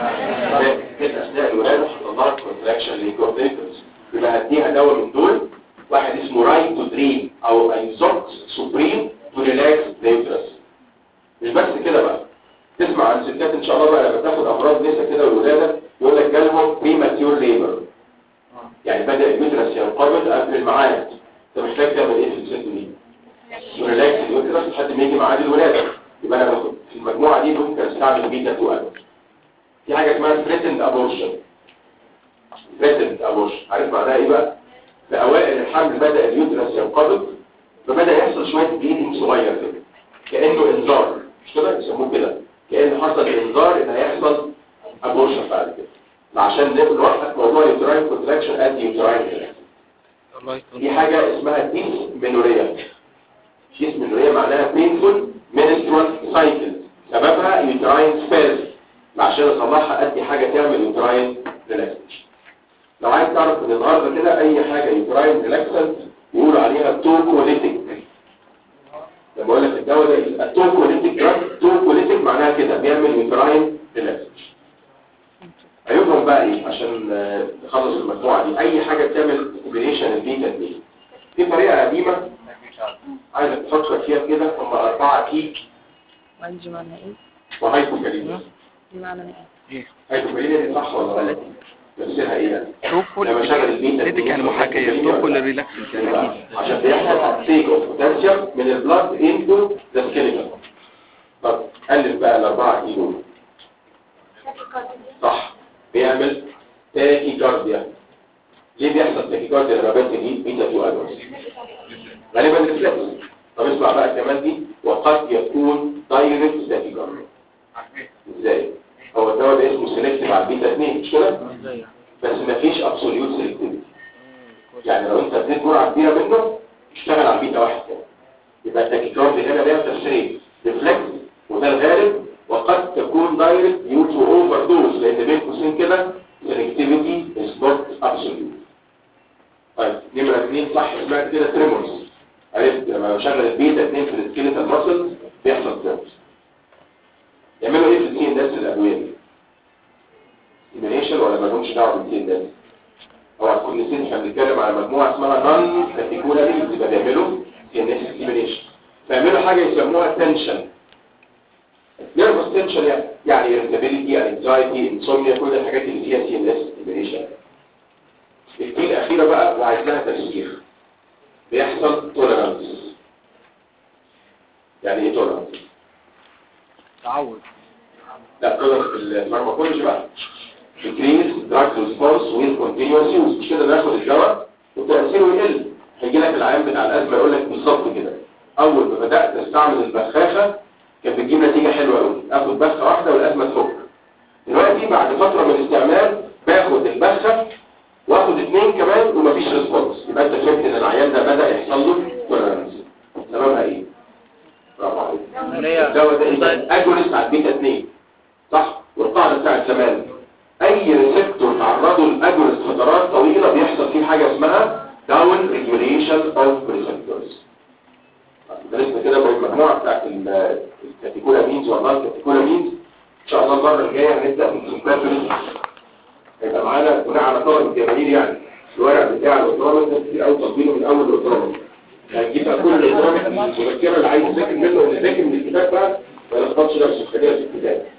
في اثناء الولاده هتطلع كونتراكشن للكورتيكس يبقى هديها دواء من دول واحد اسمه رايت تو دريم او ايزوكس سوبريم تو ريلاكس اليوترس مش بس كده بقى تسمع عن ستات ان شاء الله بقى لما تاخد امراض نسا كده والولاده يقول لك جالهم بريماتيور ليبر يعني بدا اليوترس ينقبض قبل الميعاد انت محتاج تعمل ايه في الست دي ريلاكس اليوترس لحد ما يجي ميعاد الولاده يبقى انا باخد في المجموعه دي ممكن استعمل بيتا 2 ألف. في حاجه اسمها ثريتند ابورشن ثريتند ابورشن عارف معناها ايه بقى في اوائل الحمل بدا اليوترس ينقبض فبدا يحصل شويه بليدنج صغير كده كانه انذار مش كده يسموه كده كان حصل انذار ان هيحصل ابورشن بعد كده عشان نوقف موضوع اليوتراين كونتراكشن ادي يوتراين دي حاجه اسمها ديسمنوريا ديسمنوريا معناها painful menstrual cycle سببها يوتراين سبيرز عشان اصلحها ادي حاجه تعمل يوتراين ريلاكسيشن لو عايز تعرف من النهارده كده اي حاجه يوتراين ريلاكسنت يقولوا عليها توكوليتيك لما اقول لك الدواء ده التوكوليتيك دراج توكوليتيك معناها كده بيعمل يوتراين ريلاكسيشن هيفهم بقى ايه عشان آه، نخلص المجموعه دي اي حاجه بتعمل كومبينيشن البيتا دي في طريقه قديمه عايزك تفكر فيها كده هم اربعه كيك وانجي معناها ايه؟ وهايبوكاليميا دي معناها ايه؟ هايبوكاليميا دي صح ولا غلط؟ تفسيرها ايه ده؟ توكل لما شغل البيتا ليتك يعني محاكية توكل الريلاكسنت يعني اكيد عشان بيحصل ابتيك اوف بوتنشال من البلاد انتو ذا سكيلتون طب الف بقى الاربعه كيلو صح بيعمل تاكي كارديا ليه بيحصل تاكي كارديا لما بنت بيتا 2 اجونس غالبا ريفلكس طب اسمع بقى كمان دي وقد يكون دايركت تاكي كارديا ازاي هو الدواء ده اسمه سيلكتيف على البيتا 2 مش كده بس مفيش ابسوليوت سيلكتيفيتي يعني لو انت اديت جرعه كبيره منه اشتغل على البيتا واحد كده يبقى التاكيكاردي هنا ليها تفسيرين ريفلكس وده الغالب وقد تكون دايركت ديو تو اوفر دوز لان بين قوسين كده سيلكتيفيتي از نوت ابسوليوت طيب نمره اثنين صح سمعت كده تريمورز عرفت لما بشغل البيتا 2 في السكيلتال ماسل بيحصل تريمورز يعملوا ايه في السين ده الادويه دي؟ سيميليشن ولا مالهمش دعوه بالسين ده؟ اوعى تكون نسيت احنا بنتكلم على مجموعه اسمها نون كاتيكولا ليز يبقى بيعملوا سي ان اس سيميليشن فيعملوا حاجه يسموها تنشن نيرفس تنشن يعني يعني irritability انكزايتي انسومنيا كل الحاجات اللي فيها سي ان اس سيميليشن الكي الاخيره بقى وعايز لها تفسير بيحصل توليرانس يعني ايه توليرانس؟ تعود لا توليرانس في الفارماكولوجي بقى increase drug response with continuous use مش كده ناخد الدواء وتأثيره يقل هيجي لك العيان بتاع الأزمة يقول لك بالظبط كده أول ما بدأت استعمل البخاخة كانت بتجيب نتيجة حلوة قوي اخد بخة واحدة والأزمة تفك دلوقتي بعد فترة من الاستعمال باخد البخة واخد اثنين كمان ومفيش ريسبونس يبقى انت فهمت ان العيان ده بدأ يحصل له توليرانس سببها ايه؟ برافو عليك الدواء ده اجونست على البيتا 2 صح والقاعدة بتاعت زمان اي ريسبتور تعرضه لاجونست فترات طويلة بيحصل فيه حاجة اسمها داون ريجوليشن اوف ريسبتورز درسنا كده بالمجموعة بتاعت ال- الكاتيكولا مينز والله الكاتيكولا مينز ان شاء الله المرة الجاية هنبدأ في السيمباتوريز هيبقى معانا بناء على طلب الجماهير يعني الورق بتاع الاوتومات ده كتير قوي تطبيقه من اول الاوتومات هنجيب بقى كل الاوتومات المذكرة اللي عايز يذاكر منه واللي ذاكر من الكتاب بقى ما يلخبطش نفسه خليها في الكتاب